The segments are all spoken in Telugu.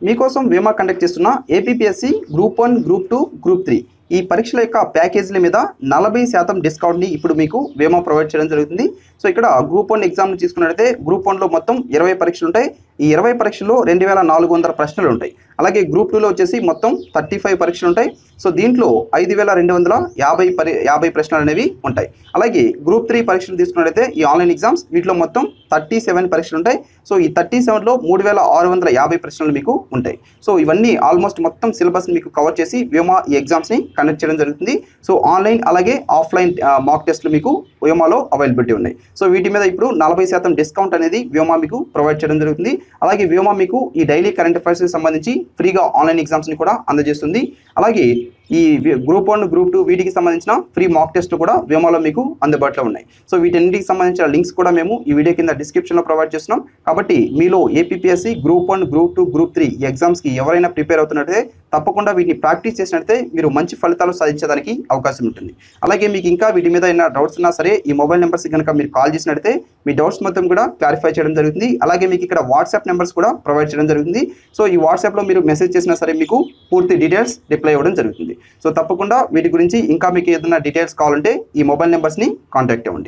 మీకోసం వేమా కండక్ట్ చేస్తున్న APPSC group one group two group three ఈ పరీక్షల యొక్క ప్యాకేజీల మీద నలభై శాతం డిస్కౌంట్ని ఇప్పుడు మీకు వేమా ప్రొవైడ్ చేయడం జరుగుతుంది సో ఇక్కడ గ్రూప్ వన్ ఎగ్జామ్ తీసుకున్నట్లయితే గ్రూప్ వన్లో మొత్తం ఇరవై పరీక్షలు ఉంటాయి ఈ ఇరవై పరీక్షల్లో రెండు వేల నాలుగు వందల ప్రశ్నలు ఉంటాయి అలాగే గ్రూప్ టూలో వచ్చేసి మొత్తం థర్టీ ఫైవ్ పరీక్షలు ఉంటాయి సో దీంట్లో ఐదు వేల రెండు వందల యాభై పరి యాభై ప్రశ్నలు అనేవి ఉంటాయి అలాగే గ్రూప్ త్రీ పరీక్షలు తీసుకున్నట్లయితే ఈ ఆన్లైన్ ఎగ్జామ్స్ వీటిలో మొత్తం థర్టీ సెవెన్ పరీక్షలు ఉంటాయి సో ఈ థర్టీ సెవెన్లో మూడు వేల ఆరు వందల యాభై ప్రశ్నలు మీకు ఉంటాయి సో ఇవన్నీ ఆల్మోస్ట్ మొత్తం సిలబస్ని మీకు కవర్ చేసి వ్యోమా ఈ ఎగ్జామ్స్ని కండక్ట్ చేయడం జరుగుతుంది సో ఆన్లైన్ అలాగే ఆఫ్లైన్ మాక్ టెస్ట్లు మీకు వ్యోమాలో అవైలబిలిటీ ఉన్నాయి సో వీటి మీద ఇప్పుడు నలభై శాతం డిస్కౌంట్ అనేది వ్యోమా మీకు ప్రొవైడ్ చేయడం జరుగుతుంది అలాగే వ్యోమా మీకు ఈ డైలీ కరెంట్ అఫైర్స్కి సంబంధించి ఫ్రీగా ఆన్లైన్ ఎగ్జామ్స్ని కూడా అందజేస్తుంది అలాగే ఈ వి- గ్రూప్ వన్ గ్రూప్ టూ వీటికి సంబంధించిన ఫ్రీ మాక్ టెస్ట్ కూడా వ్యోమాలో మీకు అందుబాటులో ఉన్నాయి సో వీటన్నిటికి సంబంధించిన లింక్స్ కూడా మేము ఈ వీడియో కింద డిస్క్రిప్షన్లో ప్రొవైడ్ చేస్తున్నాం కాబట్టి మీలో APSC group one group two group three ఈ ఎగ్జామ్స్కి ఎవరైనా ప్రిపేర్ అవుతున్నట్లయితే తప్పకుండా వీటిని ప్రాక్టీస్ చేసినట్లయితే మీరు మంచి ఫలితాలు సాధించడానికి అవకాశం ఉంటుంది అలాగే మీకు ఇంకా వీటి మీద ఏమైనా డౌట్స్ ఉన్నా సరే ఈ మొబైల్ నెంబర్స్ కనుక మీరు కాల్ చేసినట్లయితే మీ డౌట్స్ మొత్తం కూడా క్లారిఫై చేయడం జరుగుతుంది అలాగే మీకు ఇక్కడ వాట్సాప్ నెంబర్స్ కూడా ప్రొవైడ్ చేయడం జరుగుతుంది సో ఈ వాట్సాప్లో మీరు మెసేజ్ చేసినా సరే మీకు పూర్తి డీటెయిల్స్ రిప్లై ఇవ్వడం జరుగుతుంది సో తప్పకుండా వీటి గురించి ఇంకా మీకు ఏదైనా డీటెయిల్స్ కావాలంటే ఈ మొబైల్ నెంబర్స్ని కాంటాక్ట్ అవ్వండి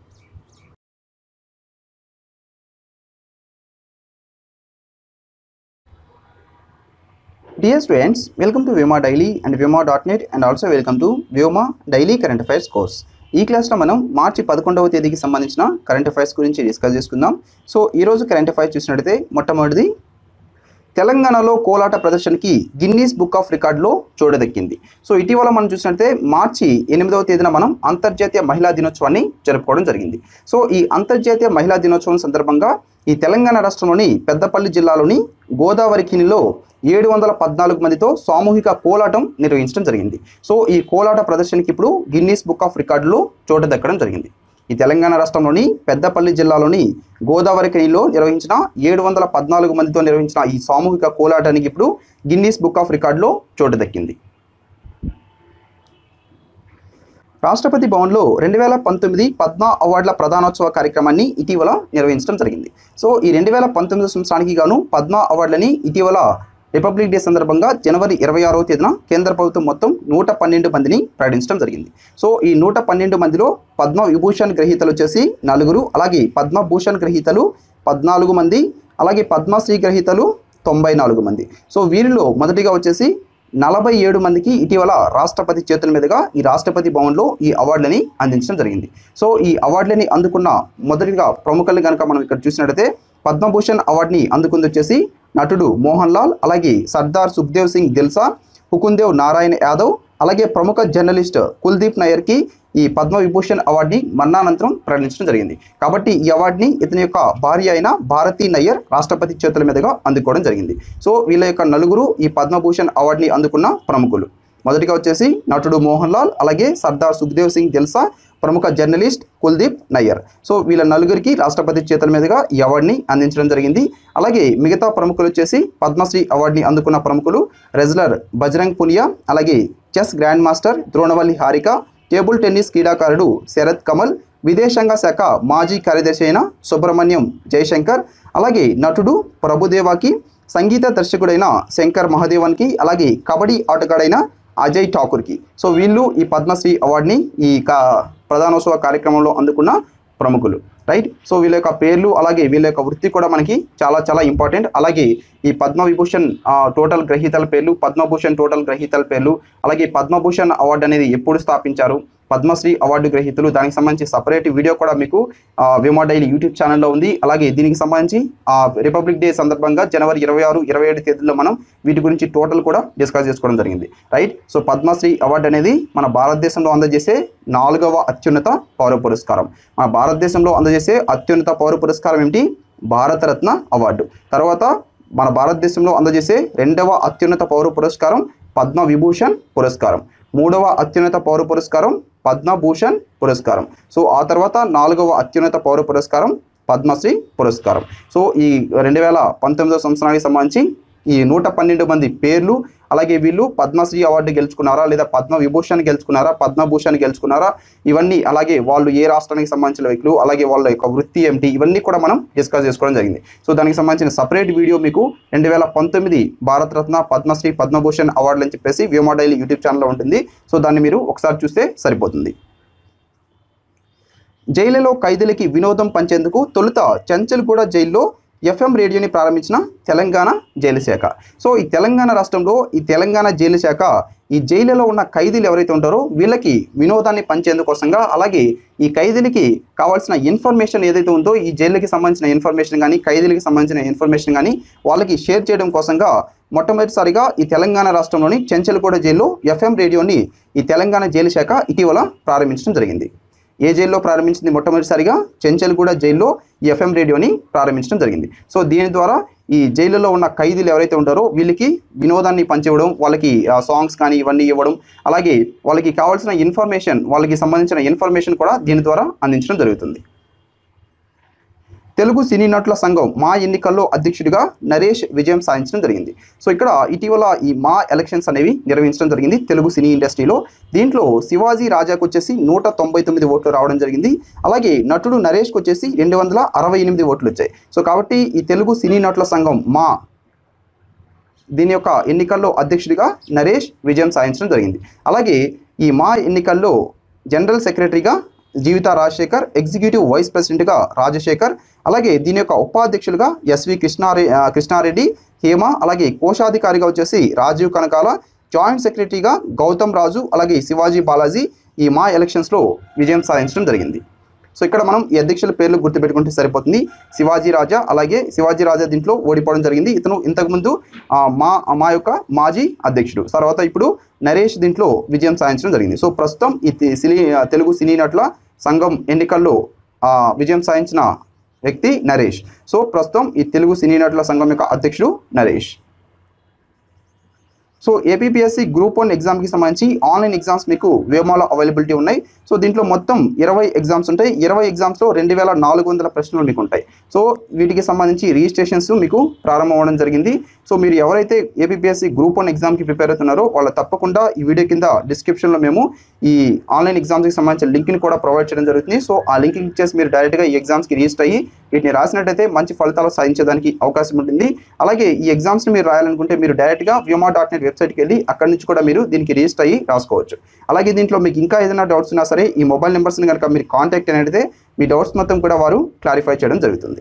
Dear students, welcome to Vyoma Daily and Vyoma.net and also welcome to Vyoma Daily Current Affairs course. ఈ క్లాస్లో మనం మార్చి పదకొండవ తేదీకి సంబంధించిన కరెంట్ అఫైర్స్ గురించి డిస్కస్ చేసుకుందాం సో ఈరోజు కరెంట్ అఫైర్స్ చూసినట్టయితే మొట్టమొదటిది తెలంగాణలో కోలాట ప్రదర్శనకి గిన్నీస్ బుక్ ఆఫ్ రికార్డులో చూడదక్కింది సో ఇటీవల మనం చూసినట్లయితే మార్చి ఎనిమిదవ తేదీన మనం అంతర్జాతీయ మహిళా దినోత్సవాన్ని జరుపుకోవడం జరిగింది సో ఈ అంతర్జాతీయ మహిళా దినోత్సవం సందర్భంగా ఈ తెలంగాణ రాష్ట్రంలోని పెద్దపల్లి జిల్లాలోని గోదావరి ఖినిలో ఏడు వందల పద్నాలుగు మందితో సామూహిక కోలాటం నిర్వహించడం జరిగింది సో ఈ కోలాట ప్రదర్శనకి ఇప్పుడు గిన్నీస్ బుక్ ఆఫ్ రికార్డులో చోటు దక్కడం జరిగింది ఈ తెలంగాణ రాష్ట్రంలోని పెద్దపల్లి జిల్లాలోని గోదావరి ఖనిలో నిర్వహించిన ఏడు వందల పద్నాలుగు మందితో నిర్వహించిన ఈ సామూహిక కోలాటానికి ఇప్పుడు గిన్నీస్ బుక్ ఆఫ్ రికార్డులో చోటు దక్కింది రాష్ట్రపతి భవన్లో రెండు వేల పంతొమ్మిది పద్మ అవార్డుల ప్రధానోత్సవ కార్యక్రమాన్ని ఇటీవల నిర్వహించడం జరిగింది సో ఈ రెండు వేల పంతొమ్మిది సంవత్సరానికి గాను పద్మ అవార్డులని ఇటీవల రిపబ్లిక్ డే సందర్భంగా జనవరి ఇరవై ఆరవ తేదీన కేంద్ర ప్రభుత్వం మొత్తం నూట పన్నెండు మందిని ప్రకటించడం జరిగింది సో ఈ నూట పన్నెండు మందిలో పద్మ విభూషణ్ గ్రహీతలు వచ్చేసి నలుగురు అలాగే పద్మభూషణ్ గ్రహీతలు పద్నాలుగు మంది అలాగే పద్మశ్రీ గ్రహీతలు తొంభై నాలుగు మంది సో వీరిలో మొదటిగా వచ్చేసి నలభై ఏడు మందికి ఇటీవల రాష్ట్రపతి చేతుల మీదుగా ఈ రాష్ట్రపతి భవన్లో ఈ అవార్డులని అందించడం జరిగింది సో ఈ అవార్డులని అందుకున్న మొదటిగా ప్రముఖులు కనుక మనం ఇక్కడ చూసినట్లయితే పద్మభూషణ్ అవార్డుని అందుకుంది వచ్చేసి నటుడు మోహన్ లాల్ అలాగే సర్దార్ సుఖ్దేవ్ సింగ్ దిల్సా హుకుందేవ్ నారాయణ యాదవ్ అలాగే ప్రముఖ జర్నలిస్ట్ కుల్దీప్ నయ్యర్కి ఈ పద్మ విభూషణ్ అవార్డుని మరణానంతరం ప్రకటించడం జరిగింది కాబట్టి ఈ అవార్డుని ఇతని యొక్క భార్య అయిన భారతీ నయ్యర్ రాష్ట్రపతి చేతుల మీదుగా అందుకోవడం జరిగింది సో వీళ్ళ యొక్క నలుగురు ఈ పద్మభూషణ్ అవార్డుని అందుకున్న ప్రముఖులు మొదటిగా వచ్చేసి నటుడు మోహన్ లాల్ అలాగే సర్దార్ సుఖ్దేవ్ సింగ్ దిల్సా ప్రముఖ జర్నలిస్ట్ కుల్దీప్ నయ్యర్ సో వీళ్ళ నలుగురికి రాష్ట్రపతి చేతుల మీదుగా ఈ అవార్డుని అందించడం జరిగింది అలాగే మిగతా ప్రముఖులు వచ్చేసి పద్మశ్రీ అవార్డుని అందుకున్న ప్రముఖులు రెజ్లర్ బజరంగ్ పునియా అలాగే chess grand master Dronavalli Harika table tennis క్రీడాకారుడు శరత్ కమల్ విదేశాంగ శాఖ మాజీ కార్యదర్శి అయిన సుబ్రహ్మణ్యం జయశంకర్ అలాగే నటుడు ప్రభుదేవాకి సంగీత దర్శకుడైన శంకర్ మహాదేవన్కి అలాగే కబడ్డీ ఆటగాడైన అజయ్ ఠాకూర్కి సో వీళ్ళు ఈ పద్మశ్రీ అవార్డుని ఈ కా ప్రధానోత్సవ కార్యక్రమంలో అందుకున్న ప్రముఖులు రైట్ సో వీళ్ళ యొక్క పేర్లు అలాగే వీళ్ళ యొక్క వృత్తి కూడా మనకి చాలా చాలా ఇంపార్టెంట్ అలాగే ఈ పద్మవిభూషణ్ ఆ, టోటల్ గ్రహీతల పేర్లు పద్మభూషణ్ టోటల్ గ్రహీతల పేర్లు అలాగే పద్మభూషణ్ అవార్డు అనేది ఎప్పుడు స్థాపించారు పద్మశ్రీ అవార్డు గ్రహీతలు దానికి సంబంధించి సపరేట్ వీడియో కూడా మీకు ఆ, విమా డైలీ యూట్యూబ్ ఛానల్లో ఉంది అలాగే దీనికి సంబంధించి ఆ, రిపబ్లిక్ డే సందర్భంగా జనవరి ఇరవై ఆరు ఇరవై ఏడు తేదీల్లో మనం వీటి గురించి టోటల్ కూడా డిస్కస్ చేసుకోవడం జరిగింది రైట్ సో పద్మశ్రీ అవార్డు అనేది మన భారతదేశంలో అందజేసే నాలుగవ అత్యున్నత పౌర పురస్కారం మన భారతదేశంలో అందజేసే అత్యున్నత పౌర పురస్కారం ఏమిటి భారతరత్న అవార్డు తర్వాత మన భారతదేశంలో అందజేసే రెండవ అత్యున్నత పౌర పురస్కారం పద్మ విభూషణ్ పురస్కారం మూడవ అత్యున్నత పౌర పురస్కారం పద్మభూషణ్ పురస్కారం సో ఆ తర్వాత నాలుగవ అత్యున్నత పౌర పురస్కారం పద్మశ్రీ పురస్కారం సో ఈ రెండు వేల పంతొమ్మిదవ సంవత్సరానికి సంబంధించి ఈ నూట పన్నెండు మంది పేర్లు అలాగే వీళ్ళు పద్మశ్రీ అవార్డు గెలుచుకున్నారా లేదా పద్మ విభూషణ్ గెలుచుకున్నారా పద్మభూషణ్ గెలుచుకున్నారా ఇవన్నీ అలాగే వాళ్ళు ఏ రాష్ట్రానికి సంబంధించిన వ్యక్తులు అలాగే వాళ్ళ యొక్క వృత్తి ఏమిటి ఇవన్నీ కూడా మనం డిస్కస్ చేసుకోవడం జరిగింది సో దానికి సంబంధించిన సపరేట్ వీడియో మీకు రెండు వేల పంతొమ్మిది భారతరత్న పద్మశ్రీ పద్మభూషణ్ అవార్డులు అని చెప్పేసి వ్యోమా డైలీ యూట్యూబ్ ఛానల్లో ఉంటుంది సో దాన్ని మీరు ఒకసారి చూస్తే సరిపోతుంది జైలులో ఖైదీలకి వినోదం పంచేందుకు తొలుత చంచల్గూడ జైల్లో ఎఫ్ఎం రేడియోని ప్రారంభించిన తెలంగాణ జైలు శాఖ సో ఈ తెలంగాణ రాష్ట్రంలో ఈ తెలంగాణ జైలు శాఖ ఈ జైలులో ఉన్న ఖైదీలు ఎవరైతే ఉంటారో వీళ్ళకి వినోదాన్ని పంచేందుకోసంగా అలాగే ఈ ఖైదీలకి కావాల్సిన ఇన్ఫర్మేషన్ ఏదైతే ఉందో ఈ జైలుకి సంబంధించిన ఇన్ఫర్మేషన్ కానీ ఖైదీలకి సంబంధించిన ఇన్ఫర్మేషన్ కానీ వాళ్ళకి షేర్ చేయడం కోసంగా మొట్టమొదటిసారిగా ఈ తెలంగాణ రాష్ట్రంలోని చెంచల్గూడ జైల్లో ఎఫ్ఎం రేడియోని ఈ తెలంగాణ జైలు శాఖ ఇటీవల ప్రారంభించడం జరిగింది ఏ జైల్లో ప్రారంభించింది మొట్టమొదటిసారిగా చెంచల్గూడ జైల్లో ఈ ఎఫ్ఎం రేడియోని ప్రారంభించడం జరిగింది సో దీని ద్వారా ఈ జైలులో ఉన్న ఖైదీలు ఎవరైతే ఉంటారో వీళ్ళకి వినోదాన్ని పంచివ్వడం వాళ్ళకి సాంగ్స్ కానీ ఇవన్నీ ఇవ్వడం అలాగే వాళ్ళకి కావాల్సిన ఇన్ఫర్మేషన్ వాళ్ళకి సంబంధించిన ఇన్ఫర్మేషన్ కూడా దీని ద్వారా అందించడం జరుగుతుంది తెలుగు సినీ నటుల సంఘం మా ఎన్నికల్లో అధ్యక్షుడిగా నరేష్ విజయం సాధించడం జరిగింది సో ఇక్కడ ఇటీవల ఈ మా ఎలక్షన్స్ అనేవి నిర్వహించడం జరిగింది తెలుగు సినీ ఇండస్ట్రీలో దీంట్లో శివాజీ రాజాకు వచ్చేసి నూట తొంభై తొమ్మిది ఓట్లు రావడం జరిగింది అలాగే నటుడు నరేష్కి వచ్చేసి రెండు వందల అరవై ఎనిమిది ఓట్లు వచ్చాయి సో కాబట్టి ఈ తెలుగు సినీ నటుల సంఘం మా దీని యొక్క ఎన్నికల్లో అధ్యక్షుడిగా నరేష్ విజయం సాధించడం జరిగింది అలాగే ఈ మా ఎన్నికల్లో జనరల్ సెక్రటరీగా జీవిత రాజశేఖర్ ఎగ్జిక్యూటివ్ వైస్ ప్రెసిడెంట్గా రాజశేఖర్ అలాగే దీని యొక్క ఉపాధ్యక్షులుగా ఎస్వి కృష్ణారె ఆ, కృష్ణారెడ్డి హేమ అలాగే కోశాధికారిగా వచ్చేసి రాజీవ్ కనకాల జాయింట్ సెక్రటరీగా గౌతమ్ రాజు అలాగే శివాజీ బాలాజీ ఈ మా ఎలక్షన్స్లో విజయం సాధించడం జరిగింది సో ఇక్కడ మనం ఈ అధ్యక్షుల పేర్లు గుర్తుపెట్టుకుంటే సరిపోతుంది శివాజీ రాజా అలాగే శివాజీ రాజా దీంట్లో ఓడిపోవడం జరిగింది ఇతను ఇంతకుముందు ఆ, మా మా యొక్క మాజీ అధ్యక్షుడు తర్వాత ఇప్పుడు నరేష్ దీంట్లో విజయం సాధించడం జరిగింది సో ప్రస్తుతం ఈ తి- సినీ తెలుగు సినీ నటుల సంఘం ఎన్నికల్లో ఆ, విజయం సాధించిన వ్యక్తి నరేష్ సో ప్రస్తుతం ఈ తెలుగు సినీ నటుల సంఘం యొక్క అధ్యక్షుడు Naresh so APPSC group one ఎగ్జామ్కి సంబంధించి ఆన్లైన్ ఎగ్జామ్స్ మీకు వేమాలో అవైలబిలిటీ ఉన్నాయి సో దీంట్లో మొత్తం ఇరవై ఎగ్జామ్స్ ఉంటాయి ఇరవై ఎగ్జామ్స్లో రెండు వేల నాలుగు వందల ప్రశ్నలు మీకు ఉంటాయి సో వీటికి సంబంధించి రిజిస్ట్రేషన్స్ మీకు ప్రారంభం అవ్వడం జరిగింది సో మీరు ఎవరైతే ఏపీపీఎస్సి గ్రూప్ వన్ ఎగ్జామ్కి ప్రిపేర్ అవుతున్నారో వాళ్ళు తప్పకుండా ఈ వీడియో కింద డిస్క్రిప్షన్లో మేము ఈ ఆన్లైన్ ఎగ్జామ్స్కి సంబంధించిన లింక్ని కూడా ప్రొవైడ్ చేయడం జరుగుతుంది సో ఆ లింక్ క్లిక్ చేసి మీరు డైరెక్ట్గా ఈ ఎగ్జామ్స్కి రిజిస్టర్ అయ్యి వీటిని రాసినట్టయితే మంచి ఫలితాలు సాధించడానికి అవకాశం ఉంటుంది అలాగే ఈ ఎగ్జామ్స్ని మీరు రాయాలనుకుంటే మీరు డైరెక్ట్గా వ్యోమా డాట్ నెట్ వెబ్సైట్కి వెళ్ళి అక్కడి నుంచి కూడా మీరు దీనికి రిజిస్టర్ అయ్యి రాసుకోవచ్చు అలాగే దీంట్లో మీకు ఇంకా ఏదైనా డౌట్స్ ఉన్నా సరే ఈ మొబైల్ నెంబర్స్ని కనుక మీరు కాంటాక్ట్ అనేది మీ డౌట్స్ మొత్తం కూడా వారు క్లారిఫై చేయడం జరుగుతుంది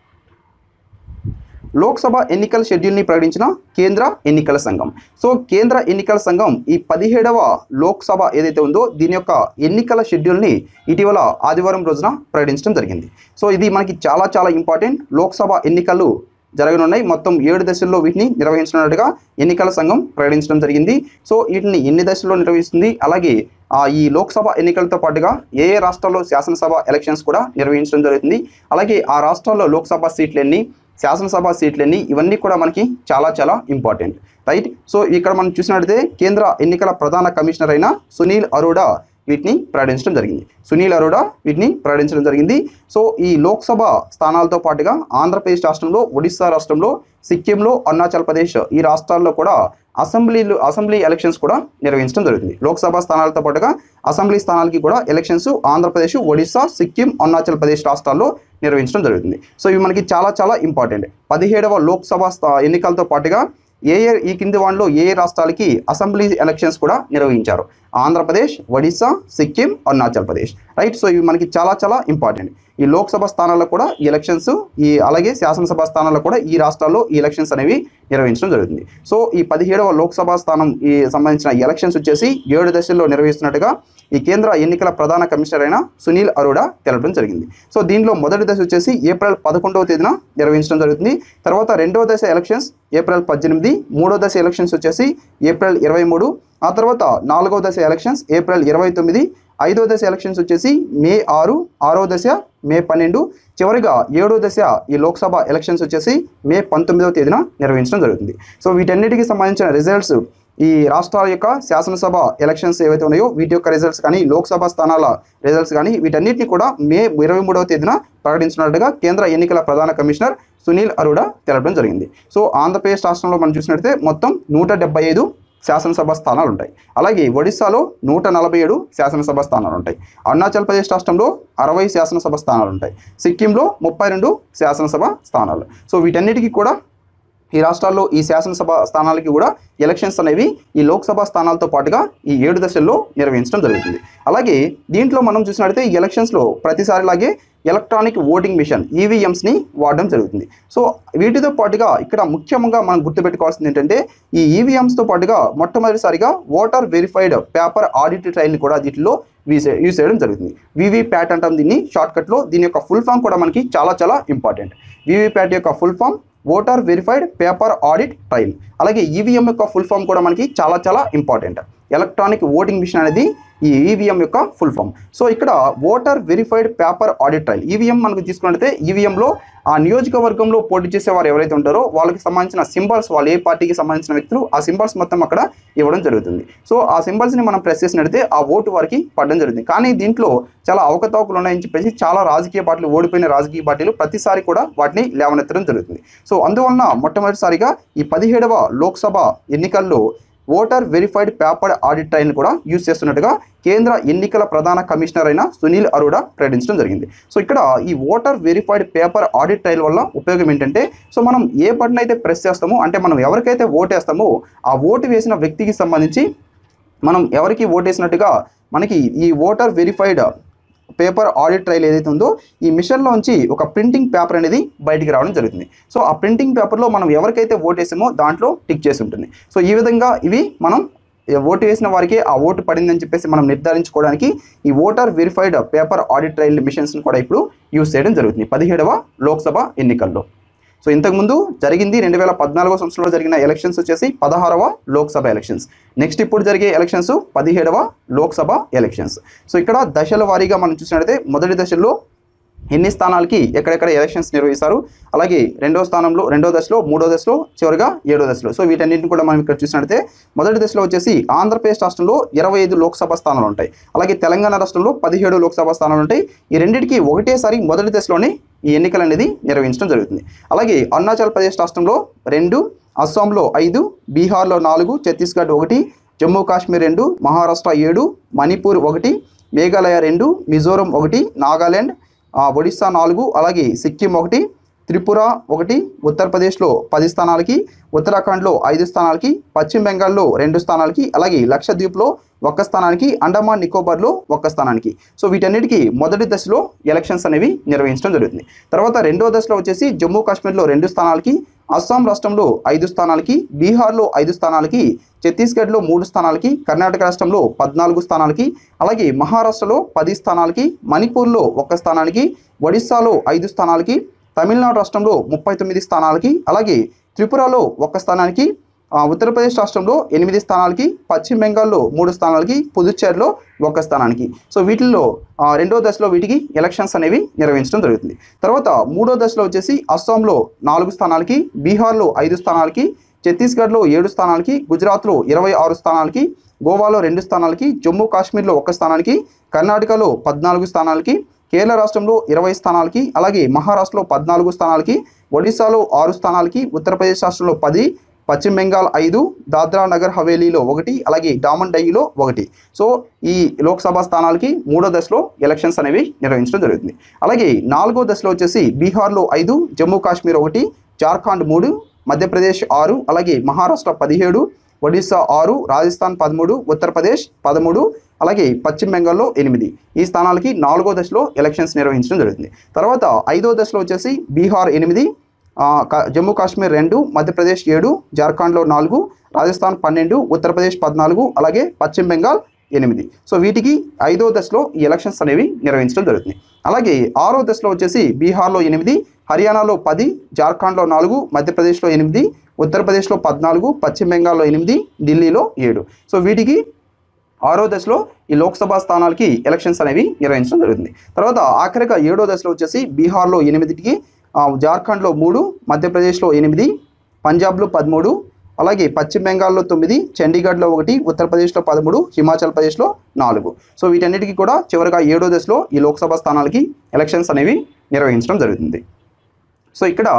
లోక్సభ ఎన్నికల షెడ్యూల్ని ప్రకటించిన కేంద్ర ఎన్నికల సంఘం సో కేంద్ర ఎన్నికల సంఘం ఈ పదిహేడవ లోక్సభ ఏదైతే ఉందో దీని యొక్క ఎన్నికల షెడ్యూల్ని ఇటీవల ఆదివారం రోజున ప్రకటించడం జరిగింది సో ఇది మనకి చాలా చాలా ఇంపార్టెంట్ లోక్సభ ఎన్నికలు జరగనున్నాయి మొత్తం ఏడు దశల్లో వీటిని నిర్వహించనున్నట్టుగా ఎన్నికల సంఘం ప్రకటించడం జరిగింది సో వీటిని ఎన్ని దశల్లో నిర్వహిస్తుంది అలాగే ఆ, ఈ లోక్సభ ఎన్నికలతో పాటుగా ఏ ఏ రాష్ట్రాల్లో శాసనసభ ఎలక్షన్స్ కూడా నిర్వహించడం జరుగుతుంది అలాగే ఆ రాష్ట్రాల్లో లోక్సభ సీట్లు ఎన్ని శాసనసభ సీట్లు ఎన్ని ఇవన్నీ కూడా మనకి చాలా చాలా ఇంపార్టెంట్ రైట్ సో ఇక్కడ మనం చూసినట్లయితే కేంద్ర ఎన్నికల ప్రధాన కమిషనర్ అయిన సునీల్ అరోడా వీటిని ప్రకటించడం జరిగింది సునీల్ అరోడా వీటిని ప్రకటించడం జరిగింది సో ఈ లోక్సభ స్థానాలతో పాటుగా ఆంధ్రప్రదేశ్ రాష్ట్రంలో ఒడిశా రాష్ట్రంలో సిక్కింలో అరుణాచల్ ప్రదేశ్ ఈ రాష్ట్రాల్లో కూడా అసెంబ్లీలు అసెంబ్లీ ఎలక్షన్స్ కూడా నిర్వహించడం జరుగుతుంది లోక్సభ స్థానాలతో పాటుగా అసెంబ్లీ స్థానాలకి కూడా ఎలక్షన్స్ ఆంధ్రప్రదేశ్ ఒడిశా సిక్కిం అరుణాచల్ ప్రదేశ్ రాష్ట్రాల్లో నిర్వహించడం జరుగుతుంది సో ఇవి మనకి చాలా చాలా ఇంపార్టెంట్ పదిహేడవ లోక్సభ స్థా- ఎన్నికలతో పాటుగా ఏ ఏ ఈ కింది వాటిలో ఏ ఏ రాష్ట్రాలకి అసెంబ్లీ ఎలక్షన్స్ కూడా నిర్వహించారు ఆంధ్రప్రదేశ్ ఒడిశా సిక్కిం అరుణాచల్ ప్రదేశ్ రైట్ సో ఇవి మనకి చాలా చాలా ఇంపార్టెంట్ ఈ లోక్సభ స్థానాల్లో కూడా ఈ ఎలక్షన్స్ ఈ అలాగే శాసనసభ స్థానాల్లో కూడా ఈ రాష్ట్రాల్లో ఈ ఎలక్షన్స్ అనేవి నిర్వహించడం జరుగుతుంది సో ఈ పదిహేడవ లోక్సభ స్థానం ఈ సంబంధించిన ఎలక్షన్స్ వచ్చేసి ఏడు దశల్లో నిర్వహిస్తున్నట్టుగా ఈ కేంద్ర ఎన్నికల ప్రధాన కమిషనర్ అయిన సునీల్ అరోడా తెలపడం జరిగింది సో దీనిలో మొదటి దశ వచ్చేసి ఏప్రిల్ పదకొండవ తేదీన నిర్వహించడం జరుగుతుంది తర్వాత రెండవ దశ ఎలక్షన్స్ ఏప్రిల్ పద్దెనిమిది మూడో దశ ఎలక్షన్స్ వచ్చేసి ఏప్రిల్ ఇరవై మూడు ఆ తర్వాత నాలుగవ దశ ఎలక్షన్స్ ఏప్రిల్ ఇరవై తొమ్మిది ఐదో దశ ఎలక్షన్స్ వచ్చేసి మే ఆరు ఆరో దశ మే పన్నెండు చివరిగా ఏడో దశ ఈ లోక్సభ ఎలక్షన్స్ వచ్చేసి మే పంతొమ్మిదవ తేదీన నిర్వహించడం జరుగుతుంది సో వీటన్నిటికి సంబంధించిన రిజల్ట్స్ ఈ రాష్ట్రాల యొక్క శాసనసభ ఎలక్షన్స్ ఏవైతే ఉన్నాయో వీటి యొక్క రిజల్ట్స్ కానీ లోక్సభ స్థానాల రిజల్ట్స్ కానీ వీటన్నిటిని కూడా మే ఇరవై మూడవ తేదీన ప్రకటించినట్టుగా కేంద్ర ఎన్నికల ప్రధాన కమిషనర్ సునీల్ అరోడా తెలపడం జరిగింది సో ఆంధ్రప్రదేశ్ రాష్ట్రంలో మనం చూసినట్లయితే మొత్తం నూట డెబ్బై ఐదు శాసనసభ స్థానాలు ఉంటాయి అలాగే ఒడిశాలో నూట నలభై ఏడు శాసనసభ స్థానాలు ఉంటాయి అరుణాచల్ ప్రదేశ్ రాష్ట్రంలో అరవై శాసనసభ స్థానాలు ఉంటాయి సిక్కింలో ముప్పై రెండు శాసనసభ స్థానాలు సో వీటన్నిటికీ కూడా ఈ రాష్ట్రాల్లో ఈ శాసనసభ స్థానాలకి కూడా ఎలక్షన్స్ అనేవి ఈ లోక్సభ స్థానాలతో పాటుగా ఈ ఏడు దశల్లో నిర్వహించడం జరుగుతుంది అలాగే దీంట్లో మనం చూసినట్లయితే ఈ ఎలక్షన్స్లో ప్రతిసారిలాగే ఎలక్ట్రానిక్ ఓటింగ్ మిషన్ ఈవీఎంస్ని వాడడం జరుగుతుంది సో వీటితో పాటుగా ఇక్కడ ముఖ్యంగా మనం గుర్తుపెట్టుకోవాల్సింది ఏంటంటే ఈ ఈవీఎంస్తో పాటుగా మొట్టమొదటిసారిగా ఓటర్ వెరిఫైడ్ పేపర్ ఆడిట్ ట్రైల్ని కూడా వీటిలో యూస్ యూస్ చేయడం జరుగుతుంది వివి ప్యాట్ అంటాం దీన్ని షార్ట్కట్లో దీని యొక్క ఫుల్ ఫామ్ కూడా మనకి చాలా చాలా ఇంపార్టెంట్ వివి ప్యాట్ యొక్క full form voter verified paper audit trail అలాగే ఈవీఎం యొక్క ఫుల్ ఫామ్ కూడా మనకి చాలా చాలా ఇంపార్టెంట్ ఎలక్ట్రానిక్ ఓటింగ్ మిషన్ అనేది ఈ ఈవీఎం యొక్క ఫుల్ ఫామ్ సో ఇక్కడ voter verified paper audit trail EVM మనకు తీసుకున్నట్లయితే ఈవీఎంలో ఆ నియోజకవర్గంలో పోటీ చేసే వారు ఎవరైతే ఉంటారో వాళ్ళకి సంబంధించిన సింబల్స్ వాళ్ళు ఏ పార్టీకి సంబంధించిన వ్యక్తులు ఆ సింబల్స్ మొత్తం అక్కడ ఇవ్వడం జరుగుతుంది సో ఆ సింబల్స్ని మనం ప్రెస్ చేసినట్లయితే ఆ ఓటు వారికి పడడం జరుగుతుంది కానీ దీంట్లో చాలా అవకతవకలు ఉన్నాయని చెప్పేసి చాలా రాజకీయ పార్టీలు ఓడిపోయిన రాజకీయ పార్టీలు ప్రతిసారి కూడా వాటిని లేవనెత్తడం జరుగుతుంది సో అందువలన మొట్టమొదటిసారిగా ఈ పదిహేడవ లోక్సభ ఎన్నికల్లో voter verified paper audit trail కూడా యూజ్ చేస్తున్నట్టుగా కేంద్ర ఎన్నికల ప్రధాన కమిషనర్ అయిన సునీల్ అరోడా ప్రకటించడం జరిగింది సో ఇక్కడ ఈ voter verified paper audit trail వల్ల ఉపయోగం ఏంటంటే సో మనం ఏ బటన్ అయితే ప్రెస్ చేస్తామో అంటే మనం ఎవరికైతే ఓటేస్తామో ఆ ఓటు వేసిన వ్యక్తికి సంబంధించి మనం ఎవరికి ఓటేసినట్టుగా మనకి ఈ voter verified paper audit trail ఏదైతే ఉందో ఈ మిషన్లోంచి ఒక ప్రింటింగ్ పేపర్ అనేది బయటికి రావడం జరుగుతుంది సో ఆ ప్రింటింగ్ పేపర్లో మనం ఎవరికైతే ఓటేసామో దాంట్లో టిక్ చేసి ఉంటుంది సో ఈ విధంగా ఇవి మనం ఓటు వేసిన వారికి ఆ ఓటు పడిందని చెప్పేసి మనం నిర్ధారించుకోవడానికి ఈ voter verified paper audit trail మిషన్స్ని కూడా ఇప్పుడు యూజ్ చేయడం జరుగుతుంది పదిహేడవ లోక్సభ ఎన్నికల్లో సో ఇంతకుముందు జరిగింది రెండు వేల పద్నాలుగో సంవత్సరంలో జరిగిన ఎలక్షన్స్ వచ్చేసి పదహారవ లోక్సభ ఎలక్షన్స్ నెక్స్ట్ ఇప్పుడు జరిగే ఎలక్షన్స్ పదిహేడవ లోక్సభ ఎలక్షన్స్ సో ఇక్కడ దశల వారీగా మనం చూసినట్లయితే మొదటి దశలో ఎన్ని స్థానాలకి ఎక్కడెక్కడ ఎలక్షన్స్ నిర్వహిస్తారు అలాగే రెండో స్థానంలో రెండో దశలో మూడో దశలో చివరిగా ఏడో దశలో సో వీటన్నింటిని కూడా మనం ఇక్కడ చూసినట్లయితే మొదటి దశలో వచ్చేసి ఆంధ్రప్రదేశ్ రాష్ట్రంలో ఇరవై ఐదు లోక్సభ స్థానాలు ఉంటాయి అలాగే తెలంగాణ రాష్ట్రంలో పదిహేడు లోక్సభ స్థానాలు ఉంటాయి ఈ రెండింటికి ఒకటేసారి మొదటి దశలోనే ఈ ఎన్నికలు అనేది నిర్వహించడం జరుగుతుంది అలాగే అరుణాచల్ ప్రదేశ్ రాష్ట్రంలో రెండు అస్సాంలో ఐదు బీహార్లో నాలుగు ఛత్తీస్గఢ్ ఒకటి జమ్మూ కాశ్మీర్ రెండు మహారాష్ట్ర ఏడు మణిపూర్ ఒకటి మేఘాలయ రెండు మిజోరం ఒకటి నాగాలాండ్ ఆ, ఒడిస్సా నాలుగు అలాగే సిక్కిం ఒకటి త్రిపుర ఒకటి ఉత్తరప్రదేశ్లో పది స్థానాలకి ఉత్తరాఖండ్లో ఐదు స్థానాలకి పశ్చిమ బెంగాల్లో రెండు స్థానాలకి అలాగే లక్షద్వీప్లో ఒక్క స్థానానికి అండమాన్ నికోబార్లో ఒక్క స్థానానికి సో వీటన్నిటికీ మొదటి దశలో ఎలక్షన్స్ అనేవి నిర్వహించడం జరుగుతుంది తర్వాత రెండో దశలో వచ్చేసి జమ్మూ కాశ్మీర్లో రెండు స్థానాలకి అస్సాం రాష్ట్రంలో ఐదు స్థానాలకి బీహార్లో ఐదు స్థానాలకి ఛత్తీస్గఢ్లో మూడు స్థానాలకి కర్ణాటక రాష్ట్రంలో పద్నాలుగు స్థానాలకి అలాగే మహారాష్ట్రలో పది స్థానాలకి మణిపూర్లో ఒక్క స్థానానికి ఒడిస్సాలో ఐదు స్థానాలకి తమిళనాడు రాష్ట్రంలో ముప్పై తొమ్మిది స్థానాలకి అలాగే త్రిపురలో ఒక్క స్థానానికి ఆ, ఉత్తరప్రదేశ్ రాష్ట్రంలో ఎనిమిది స్థానాలకి పశ్చిమ బెంగాల్లో మూడు స్థానాలకి పుదుచ్చేరిలో ఒక్క స్థానానికి సో వీటిల్లో ఆ, రెండో దశలో వీటికి ఎలక్షన్స్ అనేవి నిర్వహించడం జరుగుతుంది తర్వాత మూడో దశలో వచ్చేసి అస్సాంలో నాలుగు స్థానాలకి బీహార్లో ఐదు స్థానాలకి ఛత్తీస్గఢ్లో ఏడు స్థానాలకి గుజరాత్లో ఇరవై ఆరు స్థానాలకి గోవాలో రెండు స్థానాలకి జమ్మూ కాశ్మీర్లో ఒక్క స్థానానికి కర్ణాటకలో పద్నాలుగు స్థానాలకి కేరళ రాష్ట్రంలో ఇరవై స్థానాలకి అలాగే మహారాష్ట్రలో పద్నాలుగు స్థానాలకి ఒడిశాలో ఆరు స్థానాలకి ఉత్తరప్రదేశ్ రాష్ట్రంలో పది పశ్చిమ బెంగాల్ ఐదు దాద్రా నగర్ హవేలీలో ఒకటి అలాగే డామన్ డయ్యిలో ఒకటి సో ఈ లోక్సభ స్థానాలకి మూడో దశలో ఎలక్షన్స్ అనేవి నిర్వహించడం జరుగుతుంది అలాగే నాలుగో దశలో వచ్చేసి బీహార్లో ఐదు జమ్మూ కాశ్మీర్ ఒకటి జార్ఖండ్ మూడు మధ్యప్రదేశ్ ఆరు అలాగే మహారాష్ట్ర పదిహేడు ఒడిశా ఆరు రాజస్థాన్ పదమూడు ఉత్తరప్రదేశ్ పదమూడు అలాగే పశ్చిమ బెంగాల్లో ఎనిమిది ఈ స్థానాలకి నాలుగో దశలో ఎలక్షన్స్ నిర్వహించడం జరుగుతుంది తర్వాత ఐదో దశలో వచ్చేసి బీహార్ ఎనిమిది ఆ, క- జమ్మూ కాశ్మీర్ రెండు మధ్యప్రదేశ్ ఏడు జార్ఖండ్లో నాలుగు రాజస్థాన్ పన్నెండు ఉత్తరప్రదేశ్ పద్నాలుగు అలాగే పశ్చిమ బెంగాల్ ఎనిమిది సో వీటికి ఐదో దశలో ఈ ఎలక్షన్స్ అనేవి నిర్వహించడం జరుగుతుంది అలాగే ఆరో దశలో వచ్చేసి బీహార్లో ఎనిమిది హర్యానాలో పది జార్ఖండ్లో నాలుగు మధ్యప్రదేశ్లో ఎనిమిది ఉత్తరప్రదేశ్లో పద్నాలుగు పశ్చిమ బెంగాల్లో ఎనిమిది ఢిల్లీలో ఏడు సో వీటికి ఆరో దశలో ఈ లోక్సభ స్థానాలకి ఎలక్షన్స్ అనేవి నిర్వహించడం జరుగుతుంది తర్వాత ఆఖరిగా ఏడో దశలో వచ్చేసి బీహార్లో ఎనిమిదికి ఆ, జార్ఖండ్లో మూడు మధ్యప్రదేశ్లో ఎనిమిది పంజాబ్లో పదమూడు అలాగే పశ్చిమ బెంగాల్లో తొమ్మిది చండీగఢ్లో ఒకటి ఉత్తరప్రదేశ్లో పదమూడు హిమాచల్ ప్రదేశ్లో నాలుగు సో వీటన్నిటికీ కూడా చివరిగా ఏడో దశలో ఈ లోక్సభ స్థానాలకి ఎలక్షన్స్ అనేవి నిర్వహించడం జరుగుతుంది సో ఇక్కడ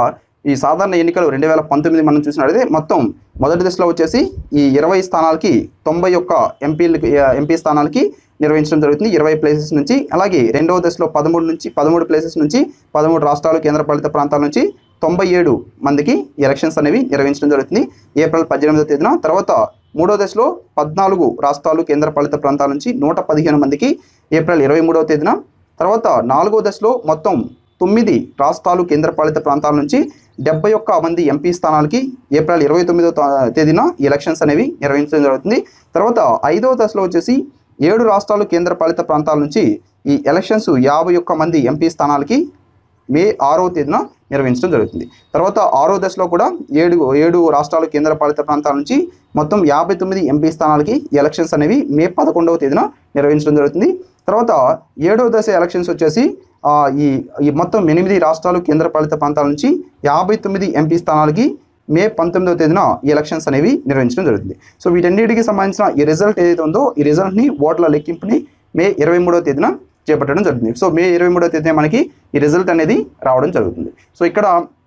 ఈ సాధారణ ఎన్నికలు రెండు వేల పంతొమ్మిది మనం చూసినట్లయితే మొత్తం మొదటి దశలో వచ్చేసి ఈ ఇరవై స్థానాలకి తొంభై ఒక్క ఎంపీలకి ఎంపీ స్థానాలకి నిర్వహించడం జరుగుతుంది ఇరవై ప్లేసెస్ నుంచి అలాగే రెండవ దశలో పదమూడు నుంచి పదమూడు ప్లేసెస్ నుంచి పదమూడు రాష్ట్రాలు కేంద్రపాలిత ప్రాంతాల నుంచి తొంభై ఏడు మందికి ఎలక్షన్స్ అనేవి నిర్వహించడం జరుగుతుంది ఏప్రిల్ పద్దెనిమిదవ తేదీన తర్వాత మూడో దశలో పద్నాలుగు రాష్ట్రాలు కేంద్రపాలిత ప్రాంతాల నుంచి నూట పదిహేను మందికి ఏప్రిల్ ఇరవై మూడవ తేదీన తర్వాత నాలుగో దశలో మొత్తం తొమ్మిది రాష్ట్రాలు కేంద్రపాలిత ప్రాంతాల నుంచి డెబ్బై ఒక్క మంది ఎంపీ స్థానాలకి ఏప్రిల్ ఇరవై తొమ్మిదో తేదీన ఈ ఎలక్షన్స్ అనేవి నిర్వహించడం జరుగుతుంది తర్వాత ఐదవ దశలో వచ్చేసి ఏడు రాష్ట్రాలు కేంద్రపాలిత ప్రాంతాల నుంచి ఈ ఎలక్షన్స్ యాభై ఒక్క మంది ఎంపీ స్థానాలకి మే ఆరో తేదీన నిర్వహించడం జరుగుతుంది తర్వాత ఆరో దశలో కూడా ఏడు ఏడు రాష్ట్రాలు కేంద్రపాలిత ప్రాంతాల నుంచి మొత్తం యాభై తొమ్మిది ఎంపీ స్థానాలకి ఈ ఎలక్షన్స్ అనేవి మే పదకొండవ తేదీన నిర్వహించడం జరుగుతుంది తర్వాత ఏడవ దశ ఎలక్షన్స్ వచ్చేసి ఆ, ఈ ఈ మొత్తం ఎనిమిది రాష్ట్రాలు కేంద్రపాలిత ప్రాంతాల నుంచి యాభై తొమ్మిది ఎంపీ స్థానాలకి మే పంతొమ్మిదవ తేదీన ఈ ఎలక్షన్స్ అనేవి నిర్వహించడం జరుగుతుంది సో వీటన్నిటికి సంబంధించిన ఈ రిజల్ట్ ఏదైతే ఉందో ఈ రిజల్ట్ని ఓట్ల లెక్కింపుని మే ఇరవై మూడవ తేదీన చేపట్టడం జరుగుతుంది సో మే ఇరవై మూడవ తేదీన మనకి ఈ రిజల్ట్ అనేది రావడం జరుగుతుంది సో ఇక్కడ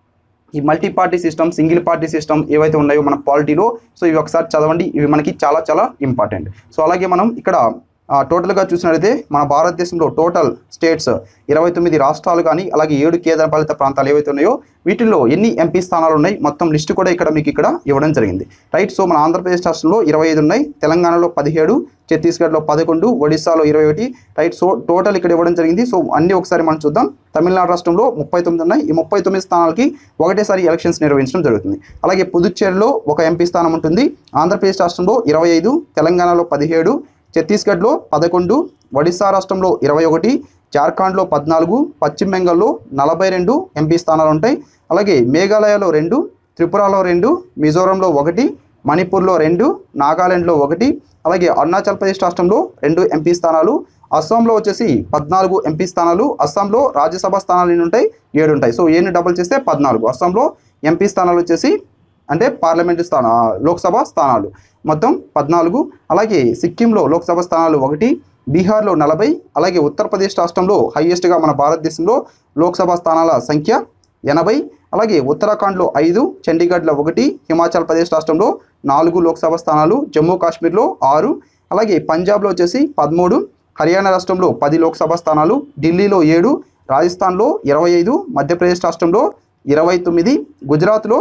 ఈ multi party system single party system ఏవైతే ఉన్నాయో మన పాలిటీలో సో ఇవి ఒకసారి చదవండి ఇవి మనకి చాలా చాలా ఇంపార్టెంట్ సో అలాగే మనం ఇక్కడ ఆ, టోటల్గా చూసినట్లయితే మన భారతదేశంలో టోటల్ స్టేట్స్ ఇరవై తొమ్మిది రాష్ట్రాలు కానీ అలాగే ఏడు కేంద్రపాలిత ప్రాంతాలు ఏవైతే ఉన్నాయో వీటిల్లో ఎన్ని ఎంపీ స్థానాలు ఉన్నాయి మొత్తం లిస్టు కూడా ఇక్కడ మీకు ఇక్కడ ఇవ్వడం జరిగింది రైట్ సో మన ఆంధ్రప్రదేశ్ రాష్ట్రంలో ఇరవై ఐదు ఉన్నాయి తెలంగాణలో పదిహేడు ఛత్తీస్గఢ్లో పదకొండు ఒడిశాలో ఇరవై ఒకటి రైట్ సో టోటల్ ఇక్కడ ఇవ్వడం జరిగింది సో అన్ని ఒకసారి మనం చూద్దాం తమిళనాడు రాష్ట్రంలో ముప్పై తొమ్మిది ఉన్నాయి ఈ ముప్పై తొమ్మిది స్థానాలకి ఒకటేసారి ఎలక్షన్స్ నిర్వహించడం జరుగుతుంది అలాగే పుదుచ్చేరిలో ఒక ఎంపీ స్థానం ఉంటుంది ఆంధ్రప్రదేశ్ రాష్ట్రంలో ఇరవై ఐదు తెలంగాణలో పదిహేడు ఛత్తీస్గఢ్లో పదకొండు ఒడిశా రాష్ట్రంలో ఇరవై ఒకటి జార్ఖండ్లో పద్నాలుగు పశ్చిమ బెంగాల్లో నలభై రెండు ఎంపీ స్థానాలు ఉంటాయి అలాగే మేఘాలయలో రెండు త్రిపురలో రెండు మిజోరంలో ఒకటి మణిపూర్లో రెండు నాగాలాండ్లో ఒకటి అలాగే అరుణాచల్ ప్రదేశ్ రాష్ట్రంలో రెండు ఎంపీ స్థానాలు అస్సాంలో వచ్చేసి పద్నాలుగు ఎంపీ స్థానాలు అస్సాంలో రాజ్యసభ స్థానాలు ఎన్ని ఉంటాయి ఏడు ఉంటాయి సో ఏని డబుల్ చేస్తే పద్నాలుగు అస్సాంలో ఎంపీ స్థానాలు వచ్చేసి అంటే పార్లమెంటు స్థాన లోక్సభ స్థానాలు మొత్తం పద్నాలుగు అలాగే సిక్కింలో లోక్సభ స్థానాలు ఒకటి బీహార్లో నలభై అలాగే ఉత్తరప్రదేశ్ రాష్ట్రంలో హైయెస్ట్గా మన భారతదేశంలో లోక్సభ స్థానాల సంఖ్య ఎనభై అలాగే ఉత్తరాఖండ్లో ఐదు చండీగఢ్లో ఒకటి హిమాచల్ ప్రదేశ్ రాష్ట్రంలో నాలుగు లోక్సభ స్థానాలు జమ్మూ కాశ్మీర్లో ఆరు అలాగే పంజాబ్లో వచ్చేసి పదమూడు హర్యానా రాష్ట్రంలో పది లోక్సభ స్థానాలు ఢిల్లీలో ఏడు రాజస్థాన్లో ఇరవై ఐదు మధ్యప్రదేశ్ రాష్ట్రంలో ఇరవై తొమ్మిది గుజరాత్లో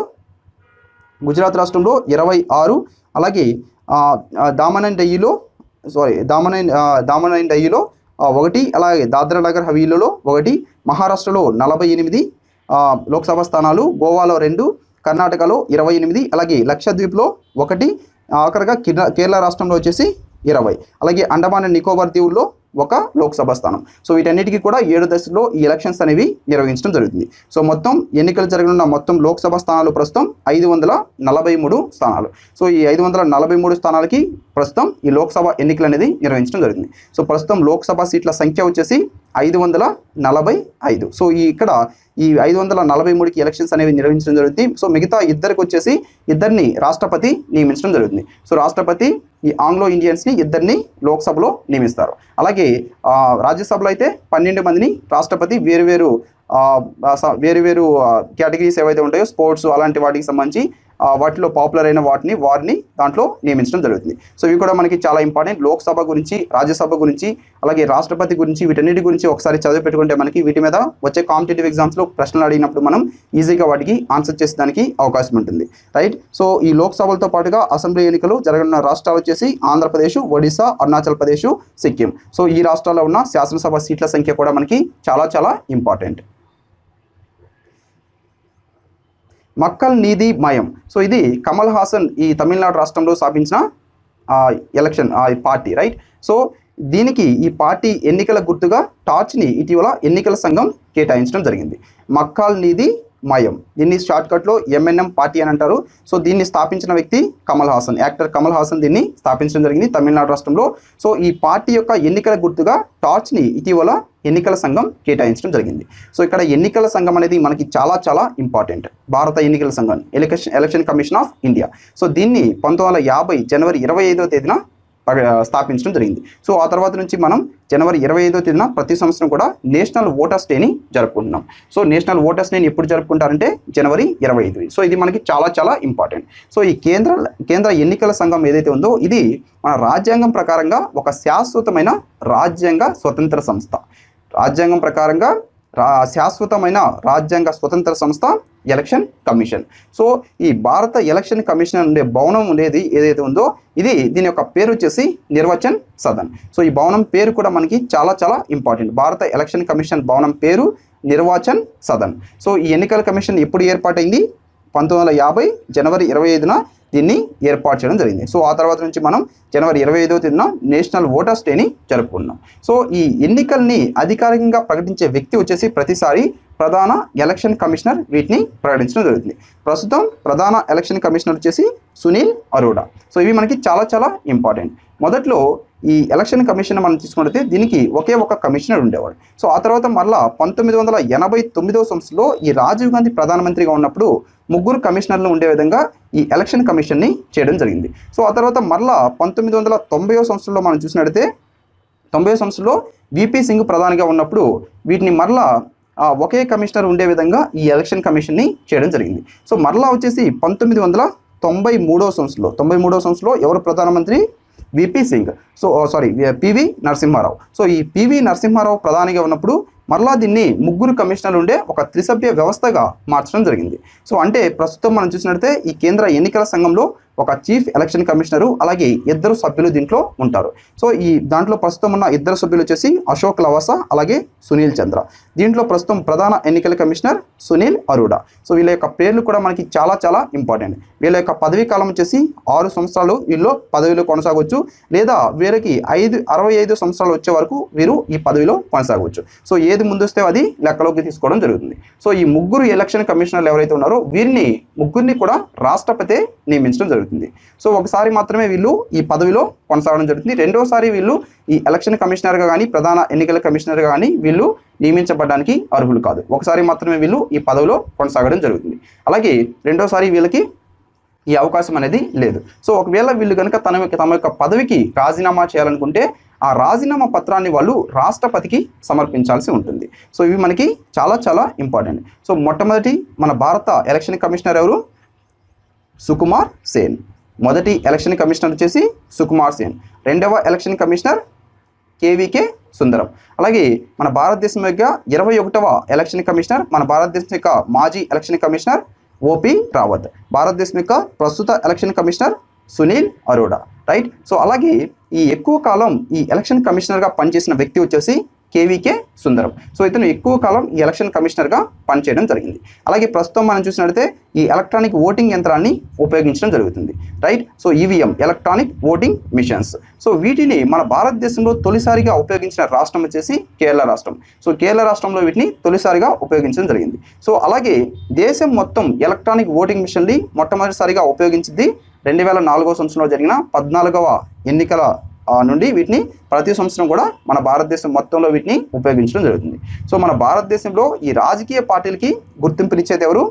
గుజరాత్ రాష్ట్రంలో ఇరవై ఆరు అలాగే ఆ, ఆ, దామన్ అండ్ డయ్యిలో సారీ దామన్ అండ్ ఆ, దామన్ అండ్ డయ్యిలో ఆ, ఒకటి అలాగే దాద్రా నగర్ హవీలలో ఒకటి మహారాష్ట్రలో నలభై ఎనిమిది ఆ, లోక్సభ స్థానాలు గోవాలో రెండు కర్ణాటకలో ఇరవై ఎనిమిది అలాగే లక్షద్వీప్లో ఒకటి ఆఖరిగా కిర- కేరళ రాష్ట్రంలో వచ్చేసి ఇరవై అలాగే అండమాన్ అండ్ నికోబార్ దీవుల్లో ఒక లోక్సభ స్థానం సో వీటన్నిటికీ కూడా ఏడు దశల్లో ఈ ఎలక్షన్స్ అనేవి నిర్వహించడం జరుగుతుంది సో మొత్తం ఎన్నికలు జరగనున్న మొత్తం లోక్సభ స్థానాలు ప్రస్తుతం ఐదు వందల నలభై మూడు స్థానాలు సో ఈ ఐదు వందల నలభై మూడు స్థానాలకి ప్రస్తుతం ఈ లోక్సభ ఎన్నికలు అనేది నిర్వహించడం జరుగుతుంది సో ప్రస్తుతం లోక్సభ సీట్ల సంఖ్య వచ్చేసి ఐదు వందల నలభై ఐదు సో ఈ ఇక్కడ ఈ ఐదు వందల నలభై మూడుకి ఎలక్షన్స్ అనేవి నిర్వహించడం జరుగుతుంది సో మిగతా ఇద్దరికి వచ్చేసి ఇద్దరిని రాష్ట్రపతి నియమించడం జరుగుతుంది సో రాష్ట్రపతి ఈ ఆంగ్లో ఇండియన్స్ని ఇద్దరిని లోక్సభలో నియమిస్తారు అలాగే ఆ, రాజ్యసభలో అయితే పన్నెండు మందిని రాష్ట్రపతి వేరు వేరు ఆ, ఆ, స- వేరు వేరు కేటగిరీస్ ఏవైతే ఉంటాయో స్పోర్ట్స్ అలాంటి వాటికి సంబంధించి ఆ, వాటిలో పాపులర్ అయిన వాటిని వారిని దాంట్లో నియమించడం జరుగుతుంది సో ఇవి కూడా మనకి చాలా ఇంపార్టెంట్ లోక్సభ గురించి రాజ్యసభ గురించి అలాగే రాష్ట్రపతి గురించి వీటన్నిటి గురించి ఒకసారి చదివి పెట్టుకుంటే మనకి వీటి మీద వచ్చే కాంపిటేటివ్ ఎగ్జామ్స్లో ప్రశ్నలు అడిగినప్పుడు మనం ఈజీగా వాటికి ఆన్సర్ చేసేదానికి అవకాశం ఉంటుంది రైట్ సో ఈ లోక్సభలతో పాటుగా అసెంబ్లీ ఎన్నికలు జరగనున్న రాష్ట్రాలు వచ్చేసి ఆంధ్రప్రదేశ్ ఒడిశా అరుణాచల్ ప్రదేశ్ సిక్కిం సో ఈ రాష్ట్రాల్లో ఉన్న శాసనసభ సీట్ల సంఖ్య కూడా మనకి చాలా చాలా ఇంపార్టెంట్ మక్కల్ నీది మయం సో ఇది కమల్ హాసన్ ఈ తమిళనాడు రాష్ట్రంలో స్థాపించిన ఆ, ఎలక్షన్ ఆ, పార్టీ రైట్ సో దీనికి ఈ పార్టీ ఎన్నికల గుర్తుగా టార్చ్ని ఇటీవల ఎన్నికల సంఘం కేటాయించడం జరిగింది మక్కాల్ నీది మయం దీన్ని షార్ట్కట్లో ఎంఎన్ఎం పార్టీ అని అంటారు సో దీన్ని స్థాపించిన వ్యక్తి కమల్ హాసన్ యాక్టర్ కమల్ హాసన్ దీన్ని స్థాపించడం జరిగింది తమిళనాడు రాష్ట్రంలో సో ఈ పార్టీ యొక్క ఎన్నికల గుర్తుగా టార్చ్ని ఇటీవల ఎన్నికల సంఘం కేటాయించడం జరిగింది సో ఇక్కడ ఎన్నికల సంఘం అనేది మనకి చాలా చాలా ఇంపార్టెంట్ భారత ఎన్నికల సంఘం election election commission of India so దీన్ని పంతొమ్మిది వందల యాభై జనవరి ఇరవై ఐదవ తేదీన పగ- స్థాపించడం జరిగింది సో ఆ తర్వాత నుంచి మనం జనవరి ఇరవై ఐదో తేదీన ప్రతి సంవత్సరం కూడా నేషనల్ ఓటర్స్ డేని జరుపుకుంటున్నాం సో నేషనల్ ఓటర్స్ డేని ఎప్పుడు జరుపుకుంటారంటే జనవరి ఇరవై ఐదు సో ఇది మనకి చాలా చాలా ఇంపార్టెంట్ సో ఈ కేంద్ర కేంద్ర ఎన్నికల సంఘం ఏదైతే ఉందో ఇది మన రాజ్యాంగం ప్రకారంగా ఒక శాశ్వతమైన రాజ్యాంగ స్వతంత్ర సంస్థ రాజ్యాంగం ప్రకారంగా రా శాశ్వతమైన రాజ్యాంగ స్వతంత్ర సంస్థ ఎలక్షన్ కమిషన్ సో ఈ భారత ఎలక్షన్ కమిషన్ ఉండే భవనం ఉండేది ఏదైతే ఉందో ఇది దీని యొక్క పేరు వచ్చేసి నిర్వచన్ సదన్ సో ఈ భవనం పేరు కూడా మనకి చాలా చాలా ఇంపార్టెంట్ భారత ఎలక్షన్ కమిషన్ భవనం పేరు నిర్వాచన్ సదన్ సో ఈ ఎన్నికల కమిషన్ ఎప్పుడు ఏర్పాటైంది పంతొమ్మిది వందల యాభై జనవరి ఇరవై ఐదున దీన్ని ఏర్పాటు చేయడం జరిగింది సో ఆ తర్వాత నుంచి మనం జనవరి ఇరవై ఐదవ తేదీన నేషనల్ ఓటర్స్ డేని జరుపుకున్నాం సో ఈ ఎన్నికల్ని అధికారికంగా ప్రకటించే వ్యక్తి వచ్చేసి ప్రతిసారి ప్రధాన ఎలక్షన్ కమిషనర్ వీటిని ప్రకటించడం జరుగుతుంది ప్రస్తుతం ప్రధాన ఎలక్షన్ కమిషనర్ వచ్చేసి సునీల్ అరోడా సో ఇవి మనకి చాలా చాలా ఇంపార్టెంట్ మొదట్లో ఈ ఎలక్షన్ కమిషన్ మనం తీసుకుంటే దీనికి ఒకే ఒక కమిషనర్ ఉండేవాడు సో ఆ తర్వాత మళ్ళా పంతొమ్మిది వందల ఎనభై తొమ్మిదవ సంవత్సరంలో ఈ రాజీవ్ గాంధీ ప్రధానమంత్రిగా ఉన్నప్పుడు ముగ్గురు కమిషనర్లు ఉండే విధంగా ఈ ఎలక్షన్ కమిషన్ని చేయడం జరిగింది సో ఆ తర్వాత మళ్ళా పంతొమ్మిది వందల తొంభైవ సంవత్సరంలో మనం చూసినట్లయితే తొంభై సంవత్సరంలో విపి సింగ్ ప్రధానిగా ఉన్నప్పుడు వీటిని మరలా ఆ, ఒకే కమిషనర్ ఉండే విధంగా ఈ ఎలక్షన్ కమిషన్ని చేయడం జరిగింది సో మరలా వచ్చేసి పంతొమ్మిది వందల తొంభై మూడో సంవత్సరంలో తొంభై మూడో సంవత్సరంలో ఎవరు ప్రధానమంత్రి VP Singh so sorry PV Narasimha Rao so ఈ పివి నరసింహారావు ప్రధానిగా ఉన్నప్పుడు మరలా దీన్ని ముగ్గురు కమిషనర్లు ఉండే ఒక త్రిసభ్య వ్యవస్థగా మార్చడం జరిగింది సో అంటే ప్రస్తుతం మనం చూసినట్లయితే ఈ కేంద్ర ఎన్నికల సంఘంలో ఒక చీఫ్ ఎలక్షన్ కమిషనరు అలాగే ఇద్దరు సభ్యులు దీంట్లో ఉంటారు సో ఈ దాంట్లో ప్రస్తుతం ఉన్న ఇద్దరు సభ్యులు వచ్చేసి అశోక్ లవాసా అలాగే సునీల్ చంద్ర దీంట్లో ప్రస్తుతం ప్రధాన ఎన్నికల కమిషనర్ సునీల్ అరోడా సో వీళ్ళ యొక్క పేర్లు కూడా మనకి చాలా చాలా ఇంపార్టెంట్ వీళ్ళ యొక్క పదవీ కాలం వచ్చేసి ఆరు సంవత్సరాలు వీళ్ళు పదవిలో కొనసాగవచ్చు లేదా వీరికి ఐదు అరవై ఐదు సంవత్సరాలు వచ్చే వరకు వీరు ఈ పదవిలో కొనసాగవచ్చు సో ఏది ముందొస్తే అది లెక్కలోకి తీసుకోవడం జరుగుతుంది సో ఈ ముగ్గురు ఎలక్షన్ కమిషనర్లు ఎవరైతే ఉన్నారో వీరిని ముగ్గురిని కూడా రాష్ట్రపతి నియమించడం జరుగుతుంది సో ఒకసారి మాత్రమే వీళ్ళు ఈ పదవిలో కొనసాగడం జరుగుతుంది రెండోసారి వీళ్ళు ఈ ఎలక్షన్ కమిషనర్గా కానీ ప్రధాన ఎన్నికల కమిషనర్గా కానీ వీళ్ళు నియమించబడడానికి అర్హులు కాదు ఒకసారి మాత్రమే వీళ్ళు ఈ పదవిలో కొనసాగడం జరుగుతుంది అలాగే రెండోసారి వీళ్ళకి ఈ అవకాశం అనేది లేదు సో ఒకవేళ వీళ్ళు కనుక తన యొక్క తమ యొక్క పదవికి రాజీనామా చేయాలనుకుంటే ఆ రాజీనామా పత్రాన్ని వాళ్ళు రాష్ట్రపతికి సమర్పించాల్సి ఉంటుంది సో ఇవి మనకి చాలా చాలా ఇంపార్టెంట్ సో మొట్టమొదటి మన భారత ఎలక్షన్ కమిషనర్ ఎవరు సుకుమార్ సేన్ మొదటి ఎలక్షన్ కమిషనర్ వచ్చేసి సుకుమార్ సేన్ రెండవ ఎలక్షన్ కమిషనర్ కేవీకే సుందరం అలాగే మన భారతదేశం యొక్క ఇరవై ఒకటవ ఎలక్షన్ కమిషనర్ మన భారతదేశం యొక్క మాజీ ఎలక్షన్ కమిషనర్ ఓపి రావత్ భారతదేశం యొక్క ప్రస్తుత election commissioner Sunil Arora right so అలాగే ఈ ఎక్కువ కాలం ఈ ఎలక్షన్ కమిషనర్గా పనిచేసిన వ్యక్తి వచ్చేసి కేవీకే సుందరం సో ఇతను ఎక్కువ కాలం ఈ ఎలక్షన్ కమిషనర్గా పనిచేయడం జరిగింది అలాగే ప్రస్తుతం మనం చూసినట్లయితే ఈ ఎలక్ట్రానిక్ ఓటింగ్ యంత్రాన్ని ఉపయోగించడం జరుగుతుంది right so EVM electronic voting machines so వీటిని మన భారతదేశంలో తొలిసారిగా ఉపయోగించిన రాష్ట్రం వచ్చేసి కేరళ రాష్ట్రం సో కేరళ రాష్ట్రంలో వీటిని తొలిసారిగా ఉపయోగించడం జరిగింది సో అలాగే దేశం మొత్తం ఎలక్ట్రానిక్ ఓటింగ్ మిషన్ని మొట్టమొదటిసారిగా ఉపయోగించింది రెండు వేల నాలుగో సంవత్సరంలో జరిగిన పద్నాలుగవ ఎన్నికల ఆ, నుండి వీటిని ప్రతి సంవత్సరం కూడా మన భారతదేశం మొత్తంలో వీటిని ఉపయోగించడం జరుగుతుంది సో మన భారతదేశంలో ఈ రాజకీయ పార్టీలకి గుర్తింపునిచ్చేది ఎవరు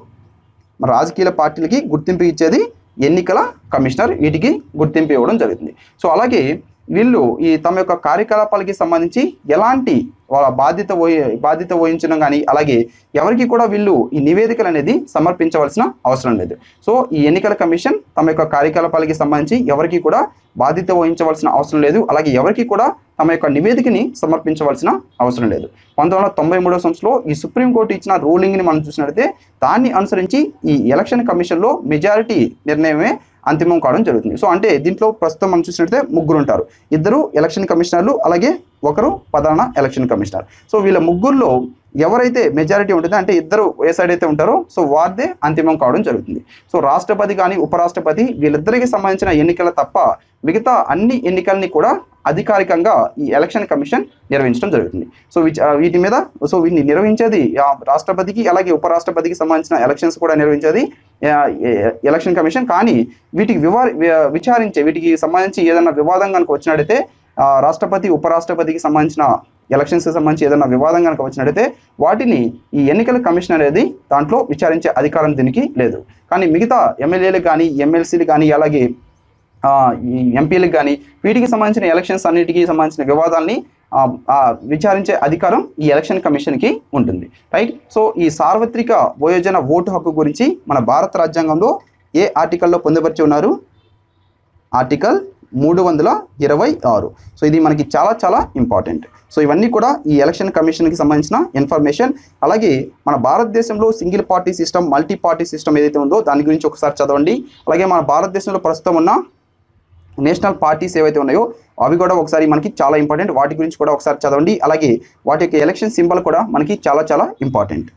మన రాజకీయ పార్టీలకి గుర్తింపు ఇచ్చేది ఎన్నికల కమిషనర్ వీటికి గుర్తింపు ఇవ్వడం జరుగుతుంది సో అలాగే వీళ్ళు ఈ తమ యొక్క కార్యకలాపాలకి సంబంధించి ఎలాంటి వాళ్ళ బాధ్యత వహి బాధ్యత వహించడం కానీ అలాగే ఎవరికి కూడా వీళ్ళు ఈ నివేదికలు అనేది సమర్పించవలసిన అవసరం లేదు సో ఈ ఎన్నికల కమిషన్ తమ యొక్క కార్యకలాపాలకి సంబంధించి ఎవరికి కూడా బాధ్యత వహించవలసిన అవసరం లేదు అలాగే ఎవరికి కూడా తమ యొక్క నివేదికని సమర్పించవలసిన అవసరం లేదు పంతొమ్మిది వందల తొంభై మూడో సంవత్సరంలో ఈ సుప్రీంకోర్టు ఇచ్చిన రూలింగ్ని మనం చూసినట్లయితే దాన్ని అనుసరించి ఈ ఎలక్షన్ కమిషన్లో మెజారిటీ నిర్ణయమే అంతిమం కావడం జరుగుతుంది సో అంటే దీంట్లో ప్రస్తుతం మనం చూసినట్లయితే ముగ్గురు ఉంటారు ఇద్దరు ఎలక్షన్ కమిషనర్లు అలాగే ఒకరు ప్రధాన ఎలక్షన్ కమిషనర్ సో వీళ్ళ ముగ్గురులో ఎవరైతే మెజారిటీ ఉంటుందో అంటే ఇద్దరు ఏ సైడ్ అయితే ఉంటారో సో వారిదే అంతిమం కావడం జరుగుతుంది సో రాష్ట్రపతి కానీ ఉపరాష్ట్రపతి వీళ్ళిద్దరికి సంబంధించిన ఎన్నికలు తప్ప మిగతా అన్ని ఎన్నికల్ని కూడా అధికారికంగా ఈ ఎలక్షన్ కమిషన్ నిర్వహించడం జరుగుతుంది సో విచ- ఆ, వీటి మీద సో వీటిని నిర్వహించేది ఆ, రాష్ట్రపతికి అలాగే ఉపరాష్ట్రపతికి సంబంధించిన ఎలక్షన్స్ కూడా నిర్వహించేది ఆ, ఎ- ఎలక్షన్ కమిషన్ కానీ వీటికి వివా వి- విచారించే వీటికి సంబంధించి ఏదైనా వివాదం కనుక వచ్చినట్టయితే ఆ, రాష్ట్రపతి ఉపరాష్ట్రపతికి సంబంధించిన ఎలక్షన్స్కి సంబంధించి ఏదైనా వివాదం కనుక వచ్చినట్టయితే వాటిని ఈ ఎన్నికల కమిషన్ అనేది దాంట్లో విచారించే అధికారం దీనికి లేదు కానీ మిగతా ఎమ్మెల్యేలు కానీ ఎమ్మెల్సీలు కానీ అలాగే ఆ, ఈ ఎంపీలకు కానీ వీటికి సంబంధించిన ఎలక్షన్స్ అన్నిటికీ సంబంధించిన వివాదాల్ని ఆ, ఆ, విచారించే అధికారం ఈ ఎలక్షన్ కమిషన్కి ఉంటుంది రైట్ సో ఈ సార్వత్రిక వయోజన ఓటు హక్కు గురించి మన భారత రాజ్యాంగంలో ఏ ఆర్టికల్లో పొందుపరిచి ఉన్నారు ఆర్టికల్ మూడు వందల ఇరవై ఆరు సో ఇది మనకి చాలా చాలా ఇంపార్టెంట్ సో ఇవన్నీ కూడా ఈ ఎలక్షన్ కమిషన్కి సంబంధించిన ఇన్ఫర్మేషన్ అలాగే మన భారతదేశంలో single party system multi party system ఏదైతే ఉందో దాని గురించి ఒకసారి చదవండి అలాగే మన భారతదేశంలో ప్రస్తుతం ఉన్న నేషనల్ పార్టీస్ ఏవైతే ఉన్నాయో అవి కూడా ఒకసారి మనకి చాలా ఇంపార్టెంట్ వాటి గురించి కూడా ఒకసారి చదవండి అలాగే వాటి యొక్క ఎలక్షన్ సింబల్ కూడా మనకి చాలా చాలా ఇంపార్టెంట్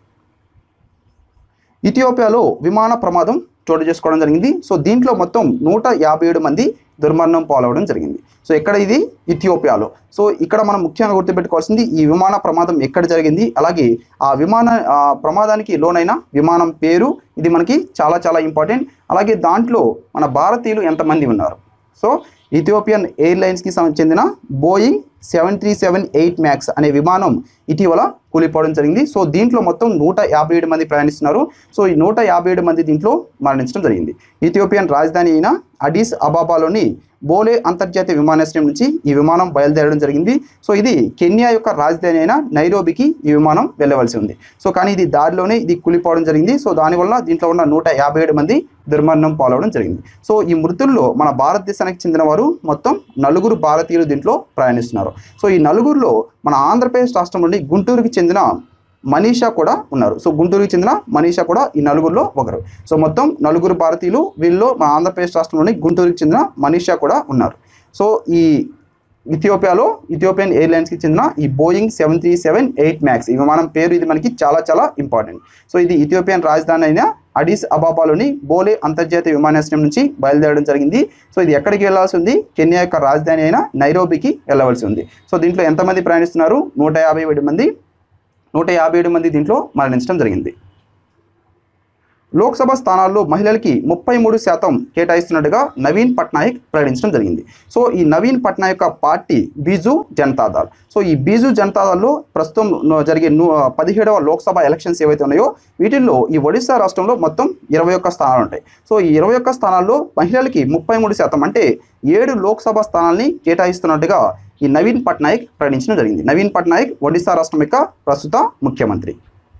ఇథియోపియాలో విమాన ప్రమాదం చోటు చేసుకోవడం జరిగింది సో దీంట్లో మొత్తం నూట యాభై ఏడు మంది దుర్మరణం పాలవడం జరిగింది సో ఎక్కడ ఇది ఇథియోపియాలో సో ఇక్కడ మనం ముఖ్యంగా గుర్తుపెట్టుకోవాల్సింది ఈ విమాన ప్రమాదం ఎక్కడ జరిగింది అలాగే ఆ విమాన ఆ ప్రమాదానికి లోనైన విమానం పేరు ఇది మనకి చాలా చాలా ఇంపార్టెంట్ అలాగే దాంట్లో మన భారతీయులు ఎంతమంది ఉన్నారు సో ఇథియోపియన్ ఎయిర్లైన్స్కి సం- చెందిన Boeing seven three seven eight max అనే విమానం ఇటీవల కూలిపోవడం జరిగింది సో దీంట్లో మొత్తం నూట యాభై ఏడు మంది ప్రయాణిస్తున్నారు సో ఈ నూట యాభై ఏడు మంది దీంట్లో మరణించడం జరిగింది ఇథియోపియన్ రాజధాని అయిన అడిస్ అబాబాలోని బోలే అంతర్జాతీయ విమానాశ్రయం నుంచి ఈ విమానం బయలుదేరడం జరిగింది సో ఇది కెన్యా యొక్క రాజధాని అయిన నైరోబికి ఈ విమానం వెళ్ళవలసి ఉంది సో కానీ ఇది దారిలోనే ఇది కూలిపోవడం జరిగింది సో దానివల్ల దీంట్లో ఉన్న నూట యాభై ఏడు మంది దుర్మరణం పాలవడం జరిగింది సో ఈ మృతుల్లో మన భారతదేశానికి చెందిన వారు మొత్తం నలుగురు భారతీయులు దీంట్లో ప్రయాణిస్తున్నారు సో ఈ నలుగురిలో మన ఆంధ్రప్రదేశ్ రాష్ట్రం నుండి గుంటూరుకి చెందిన మనీషా కూడా ఉన్నారు సో గుంటూరుకి చెందిన మనీషా కూడా ఈ నలుగురిలో ఒకరు సో మొత్తం నలుగురు భారతీయులు వీళ్ళలో మన ఆంధ్రప్రదేశ్ రాష్ట్రంలోని గుంటూరుకి చెందిన మనీషా కూడా ఉన్నారు సో ఈ ఇథియోపియాలో ఇథియోపియన్ ఎయిర్లైన్స్కి చెందిన ఈ Boeing seven three seven eight max ఈ విమానం పేరు ఇది మనకి చాలా చాలా ఇంపార్టెంట్ సో ఇది ఇథియోపియన్ రాజధాని అయిన అడిస్ అబాబాలోని బోలే అంతర్జాతీయ విమానాశ్రయం నుంచి బయలుదేరడం జరిగింది సో ఇది ఎక్కడికి వెళ్ళాల్సి ఉంది కెన్యా యొక్క రాజధాని అయిన నైరోబికి వెళ్ళవలసి ఉంది సో దీంట్లో ఎంతమంది ప్రయాణిస్తున్నారు నూట యాభై ఏడు మంది నూట యాభై ఏడు మంది దీంట్లో మరణించడం జరిగింది లోక్సభ స్థానాల్లో మహిళలకి ముప్పై మూడు శాతం కేటాయిస్తున్నట్టుగా నవీన్ పట్నాయక్ ప్రకటించడం జరిగింది సో ఈ నవీన్ పట్నాయక్ యొక్క పార్టీ బీజు జనతాదళ్ సో ఈ బీజు జనతాదళ్లో ప్రస్తుతం ను- జరిగే ను- పదిహేడవ లోక్సభ ఎలక్షన్స్ ఏవైతే ఉన్నాయో వీటిల్లో ఈ ఒడిశా రాష్ట్రంలో మొత్తం ఇరవై ఒక్క స్థానాలు ఉంటాయి సో ఈ ఇరవై ఒక్క స్థానాల్లో మహిళలకి ముప్పై మూడు శాతం అంటే ఏడు లోక్సభ స్థానాల్ని కేటాయిస్తున్నట్టుగా ఈ నవీన్ పట్నాయక్ ప్రకటించడం జరిగింది నవీన్ పట్నాయక్ ఒడిశా రాష్ట్రం యొక్క ప్రస్తుత ముఖ్యమంత్రి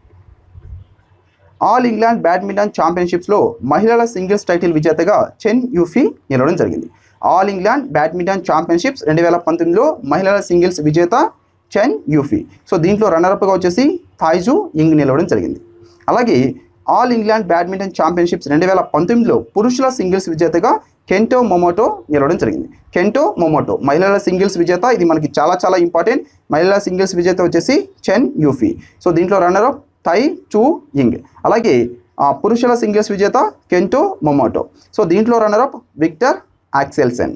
ఆల్ ఇంగ్లాండ్ బ్యాడ్మింటన్ ఛాంపియన్షిప్స్లో మహిళల సింగిల్స్ టైటిల్ విజేతగా చెన్ యూఫీ నిలవడం జరిగింది ఆల్ ఇంగ్లాండ్ బ్యాడ్మింటన్ ఛాంపియన్షిప్స్ రెండు వేల పంతొమ్మిదిలో మహిళల సింగిల్స్ విజేత చెన్ యూఫీ సో దీంట్లో రన్నర్అప్గా వచ్చేసి థాయిజు ఇంగ్ నిలవడం జరిగింది అలాగే ఆల్ ఇంగ్లాండ్ బ్యాడ్మింటన్ ఛాంపియన్షిప్స్ రెండు వేల పంతొమ్మిదిలో పురుషుల సింగిల్స్ విజేతగా కెంటో మొమోటో నిలవడం జరిగింది కెంటో మొమోటో మహిళల సింగిల్స్ విజేత ఇది మనకి చాలా చాలా ఇంపార్టెంట్ మహిళల సింగిల్స్ విజేత వచ్చేసి చెన్ యూఫీ సో దీంట్లో రన్నర్ తై చూ ఇంగ్ అలాగే ఆ, పురుషుల సింగిల్స్ విజేత కెంటో మొమోటో సో దీంట్లో రన్నరప్ విక్టర్ యాక్సెల్సెన్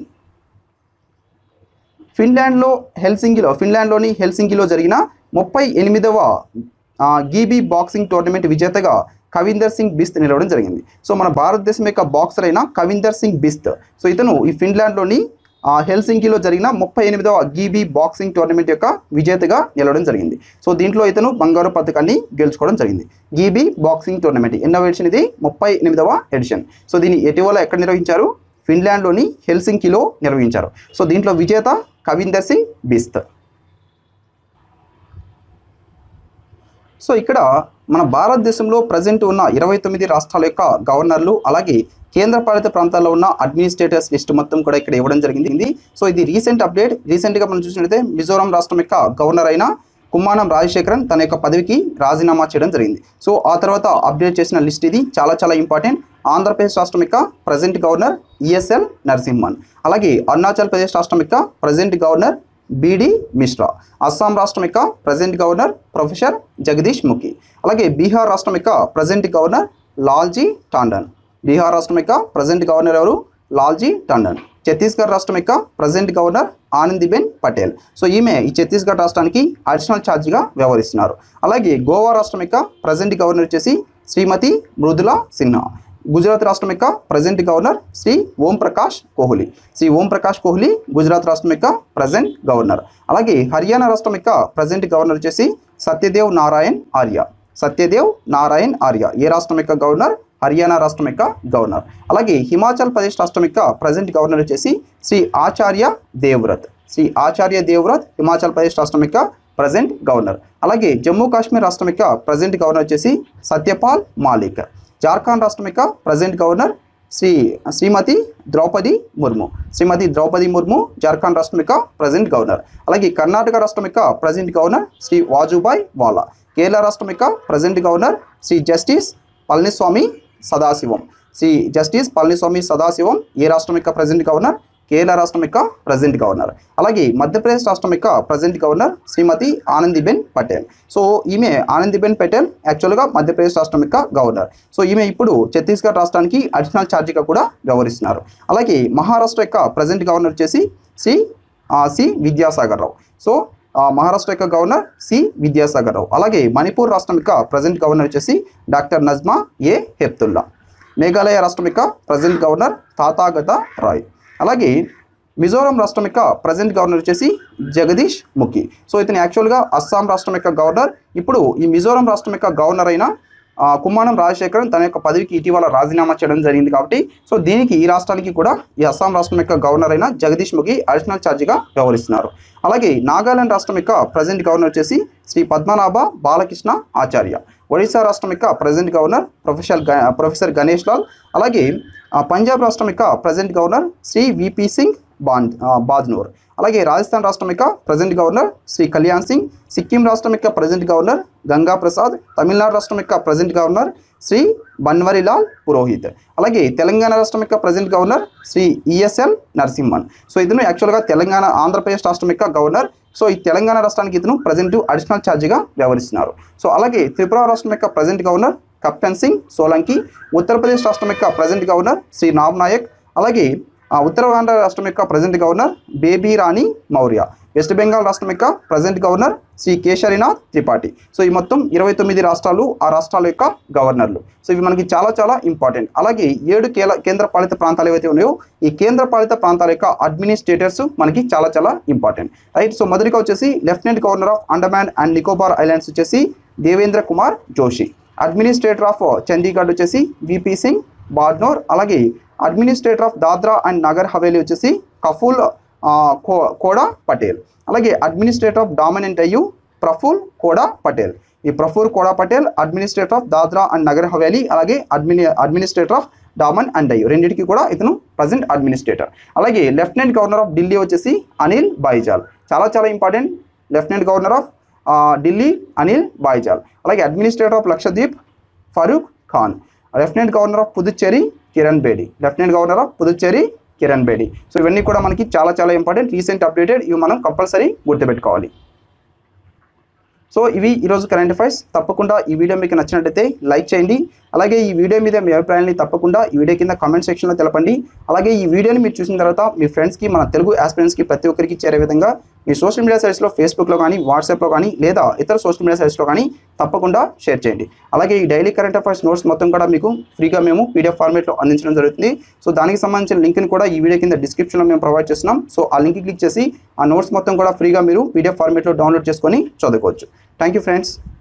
ఫిన్లాండ్లో హెల్సింగిలో ఫిన్లాండ్లోని హెల్సింగిలో జరిగిన ముప్పై ఎనిమిదవ ఆ, గీబీ బాక్సింగ్ టోర్నమెంట్ విజేతగా కవిందర్ సింగ్ బిస్త్ నిలవడం జరిగింది సో మన భారతదేశం యొక్క బాక్సర్ అయిన కవిందర్ సింగ్ బిస్త్ సో ఇతను ఈ ఫిన్లాండ్లోని ఆ, హెల్సింకిలో జరిగిన ముప్పై ఎనిమిదవ గీబీ బాక్సింగ్ టోర్నమెంట్ యొక్క విజేతగా నిలవడం జరిగింది సో దీంట్లో ఇతను బంగారు పథకాన్ని గెలుచుకోవడం జరిగింది గీబీ బాక్సింగ్ టోర్నమెంట్ ఎన్నో ఎడిషన్ ఇది ముప్పై ఎనిమిదవ ఎడిషన్ సో దీన్ని ఎటీవల ఎక్కడ నిర్వహించారు ఫిన్లాండ్లోని హెల్సింకిలో నిర్వహించారు సో దీంట్లో విజేత కవిందర్ సింగ్ బిస్త్ సో ఇక్కడ మన భారతదేశంలో ప్రజెంట్ ఉన్న ఇరవై తొమ్మిది రాష్ట్రాల యొక్క గవర్నర్లు అలాగే కేంద్రపాలిత ప్రాంతాల్లో ఉన్న అడ్మినిస్ట్రేటర్స్ లిస్ట్ మొత్తం కూడా ఇక్కడ ఇవ్వడం జరిగింది సో ఇది రీసెంట్ అప్డేట్ రీసెంట్గా మనం చూసినట్లయితే మిజోరాం రాష్ట్రం యొక్క గవర్నర్ అయిన కుమ్మానం రాజశేఖరన్ తన యొక్క పదవికి రాజీనామా చేయడం జరిగింది సో ఆ తర్వాత అప్డేట్ చేసిన లిస్ట్ ఇది చాలా చాలా ఇంపార్టెంట్ ఆంధ్రప్రదేశ్ రాష్ట్రం యొక్క ప్రజెంట్ గవర్నర్ ఈఎస్ఎల్ నరసింహన్ అలాగే అరుణాచల్ ప్రదేశ్ రాష్ట్రం యొక్క present governor BD Mishra Assam రాష్ట్రం యొక్క present governor professor Jagdish Mukhi అలాగే బీహార్ రాష్ట్రం యొక్క ప్రజెంట్ గవర్నర్ లాల్జీ టాండన్ బీహార్ రాష్ట్రం యొక్క ప్రజెంట్ గవర్నర్ ఎవరు లాల్జీ టండన్ ఛత్తీస్గఢ్ రాష్ట్రం యొక్క present governor Anandiben Patel so ఈమె ఈ ఛత్తీస్గఢ్ రాష్ట్రానికి అడిషనల్ ఛార్జిగా వ్యవహరిస్తున్నారు అలాగే గోవా రాష్ట్రం యొక్క ప్రజెంట్ గవర్నర్ వచ్చేసి శ్రీమతి మృదులా సిన్హా గుజరాత్ రాష్ట్రం యొక్క ప్రజెంట్ గవర్నర్ శ్రీ ఓం ప్రకాష్ కోహ్లీ శ్రీ ఓం ప్రకాష్ కోహ్లీ గుజరాత్ రాష్ట్రం యొక్క ప్రజెంట్ గవర్నర్ అలాగే హర్యానా రాష్ట్రం యొక్క ప్రజెంట్ గవర్నర్ వచ్చేసి సత్యదేవ్ నారాయణ్ ఆర్య సత్యదేవ్ నారాయణ్ ఆర్య ఏ రాష్ట్రం యొక్క గవర్నర్ హర్యానా రాష్ట్రం యొక్క గవర్నర్ అలాగే హిమాచల్ ప్రదేశ్ రాష్ట్రం యొక్క ప్రజెంట్ గవర్నర్ వచ్చేసి శ్రీ ఆచార్య దేవ్రత్ శ్రీ ఆచార్య దేవ్రత్ హిమాచల్ ప్రదేశ్ రాష్ట్రం యొక్క ప్రజెంట్ గవర్నర్ అలాగే జమ్మూ కాశ్మీర్ రాష్ట్రం యొక్క ప్రజెంట్ గవర్నర్ వచ్చేసి సత్యపాల్ మాలిక్ జార్ఖండ్ రాష్ట్రం యొక్క ప్రజెంట్ గవర్నర్ శ్రీ శ్రీమతి ద్రౌపది ముర్ము శ్రీమతి ద్రౌపది ముర్ము జార్ఖండ్ రాష్ట్రం యొక్క ప్రజెంట్ గవర్నర్ అలాగే కర్ణాటక రాష్ట్రం యొక్క ప్రజెంట్ గవర్నర్ శ్రీ వాజుభాయ్ వాలా కేరళ రాష్ట్రం యొక్క present governor Shri justice Palaniswami Sathasivam Shri justice Palaniswami Sathasivam ఏ రాష్ట్రం యొక్క ప్రజెంట్ గవర్నర్ కేరళ రాష్ట్రం యొక్క ప్రజెంట్ గవర్నర్ అలాగే మధ్యప్రదేశ్ రాష్ట్రం యొక్క present governor Shrimati Anandiben Patel so ఈమె ఆనందీబెన్ పటేల్ యాక్చువల్గా మధ్యప్రదేశ్ రాష్ట్రం యొక్క గవర్నర్ సో ఈమె ఇప్పుడు ఛత్తీస్గఢ్ రాష్ట్రానికి అడిషనల్ ఛార్జిగా కూడా వ్యవహరిస్తున్నారు అలాగే మహారాష్ట్ర యొక్క ప్రజెంట్ గవర్నర్ వచ్చేసి శ్రీ ఆ, సి విద్యాసాగర్ రావు సో ఆ, మహారాష్ట్ర యొక్క గవర్నర్ సి విద్యాసాగర్ రావు అలాగే మణిపూర్ రాష్ట్రం యొక్క ప్రజెంట్ గవర్నర్ వచ్చేసి డాక్టర్ నజ్మా ఏ హెప్తుల్లా మేఘాలయ రాష్ట్రం యొక్క ప్రజెంట్ గవర్నర్ తాతాగత రాయ్ అలాగే మిజోరాం రాష్ట్రం యొక్క ప్రజెంట్ గవర్నర్ వచ్చేసి జగదీష్ ముఖి సో ఇతను యాక్చువల్గా అస్సాం రాష్ట్రం యొక్క గవర్నర్ ఇప్పుడు ఈ మిజోరాం రాష్ట్రం యొక్క గవర్నర్ అయిన ఆ, కుమ్మానం రాజశేఖరన్ తన యొక్క పదవికి ఇటీవల రాజీనామా చేయడం జరిగింది కాబట్టి సో దీనికి ఈ రాష్ట్రానికి కూడా ఈ అస్సాం రాష్ట్రం యొక్క గవర్నర్ అయిన జగదీష్ ముఖి అడిషనల్ ఛార్జిగా వ్యవహరిస్తున్నారు అలాగే నాగాలాండ్ రాష్ట్రం యొక్క ప్రజెంట్ గవర్నర్ వచ్చేసి శ్రీ పద్మనాభ బాలకృష్ణ ఆచార్య ఒడిశా రాష్ట్రం యొక్క ప్రజెంట్ గవర్నర్ ప్రొఫెసర్ గ ప్రొఫెసర్ గణేష్ లాల్ అలాగే ఆ, పంజాబ్ రాష్ట్రం యొక్క present governor Shri VP Singh బాన్ ఆ, బాజ్నూర్ అలాగే రాజస్థాన్ రాష్ట్రం యొక్క ప్రజెంట్ గవర్నర్ శ్రీ కళ్యాణ్ సింగ్ సిక్కిం రాష్ట్రం యొక్క ప్రజెంట్ గవర్నర్ గంగా ప్రసాద్ తమిళనాడు రాష్ట్రం యొక్క ప్రజెంట్ గవర్నర్ శ్రీ బన్వరిలాల్ పురోహిత్ అలాగే తెలంగాణ రాష్ట్రం యొక్క present governor Shri ESL Narasimhan so ఇతను యాక్చువల్గా తెలంగాణ ఆంధ్రప్రదేశ్ రాష్ట్రం యొక్క గవర్నర్ సో ఈ తెలంగాణ రాష్ట్రానికి ఇతను ప్రజెంట్ అడిషనల్ ఛార్జిగా వ్యవహరిస్తున్నారు సో అలాగే త్రిపుర రాష్ట్రం యొక్క present governor captain Singh Solanki Uttar Pradesh రాష్ట్రం యొక్క ప్రజెంట్ గవర్నర్ శ్రీ నామ్ నాయక్ అలాగే ఆ, ఉత్తరాఖండ్ రాష్ట్రం యొక్క present governor Baby Rani Maurya West Bengal రాష్ట్రం యొక్క present governor Shri Kesharinath Tripathi so ఈ మొత్తం ఇరవై తొమ్మిది రాష్ట్రాలు ఆ రాష్ట్రాల యొక్క గవర్నర్లు సో ఇవి మనకి చాలా చాలా ఇంపార్టెంట్ అలాగే ఏడు కేల కేంద్ర పాలిత ప్రాంతాలు ఏవైతే ఉన్నాయో ఈ కేంద్ర పాలిత ప్రాంతాల యొక్క అడ్మినిస్ట్రేటర్స్ మనకి చాలా చాలా ఇంపార్టెంట్ రైట్ సో మొదటిగా వచ్చేసి lieutenant governor of Andaman and Nicobar islands వచ్చేసి దేవేంద్ర కుమార్ జోషి అడ్మినిస్ట్రేటర్ ఆఫ్ చండీగఢ్ వచ్చేసి విపి సింగ్ బాడ్నోర్ అలాగే administrator of Dadra and Nagar Haveli వచ్చేసి కఫూల్ ఆ, కో కోడా పటేల్ అలాగే administrator of Daman and Diu Praful Khoda Patel ఈ Praful Khoda Patel administrator of Dadra and Nagar Haveli అలాగే అడ్మిని administrator of Daman and Diu రెండింటికి కూడా ఇతను ప్రజెంట్ అడ్మినిస్ట్రేటర్ అలాగే లెఫ్టినెంట్ గవర్నర్ ఆఫ్ ఢిల్లీ వచ్చేసి అనిల్ బైజాల్ చాలా చాలా important lieutenant governor of Delhi Anil Baijal అలాగే administrator of Lakshadweep Farooq Khan lieutenant governor of Puducherry Kiran Bedi lieutenant governor of Puducherry Kiran Bedi so ఇవన్నీ కూడా మనకి చాలా చాలా ఇంపార్టెంట్ రీసెంట్ అప్డేటెడ్ ఇవి మనం కంపల్సరీ గుర్తుపెట్టుకోవాలి సో ఇవి ఈరోజు కరెంట్ అఫైర్స్ తప్పకుండా ఈ వీడియో మీకు నచ్చినట్లయితే లైక్ చేయండి అలాగే ఈ వీడియో మీద మీ అభిప్రాయాన్ని తప్పకుండా ఈ వీడియో కింద కామెంట్ సెక్షన్లో తెలపండి అలాగే ఈ వీడియోని మీరు చూసిన తర్వాత మీ ఫ్రెండ్స్కి మన తెలుగు ఆస్పిరెంట్స్కి ప్రతి ఒక్కరికి చేరే విధంగా మీ సోషల్ మీడియా సైట్స్లో ఫేస్బుక్లో కానీ వాట్సాప్లో కానీ లేదా ఇతర సోషల్ మీడియా సైట్స్లో కానీ తప్పకుండా షేర్ చేయండి అలాగే ఈ డైలీ కరెంట్ అఫైర్స్ నోట్స్ మొత్తం కూడా మీకు ఫ్రీగా మేము పీడిఎఫ్ ఫార్మేట్లో అందించడం జరుగుతుంది సో దానికి సంబంధించిన లింక్ని కూడా ఈ వీడియో కింద డిస్క్రిప్షన్లో మేము ప్రొవైడ్ చేస్తున్నాం సో ఆ లింక్ క్లిక్ చేసి ఆ నోట్స్ మొత్తం కూడా ఫ్రీగా మీరు పీడిఎఫ్ ఫార్మేట్లో డౌన్లోడ్ చేసుకొని చదువుకోవచ్చు థ్యాంక్ యూ ఫ్రెండ్స్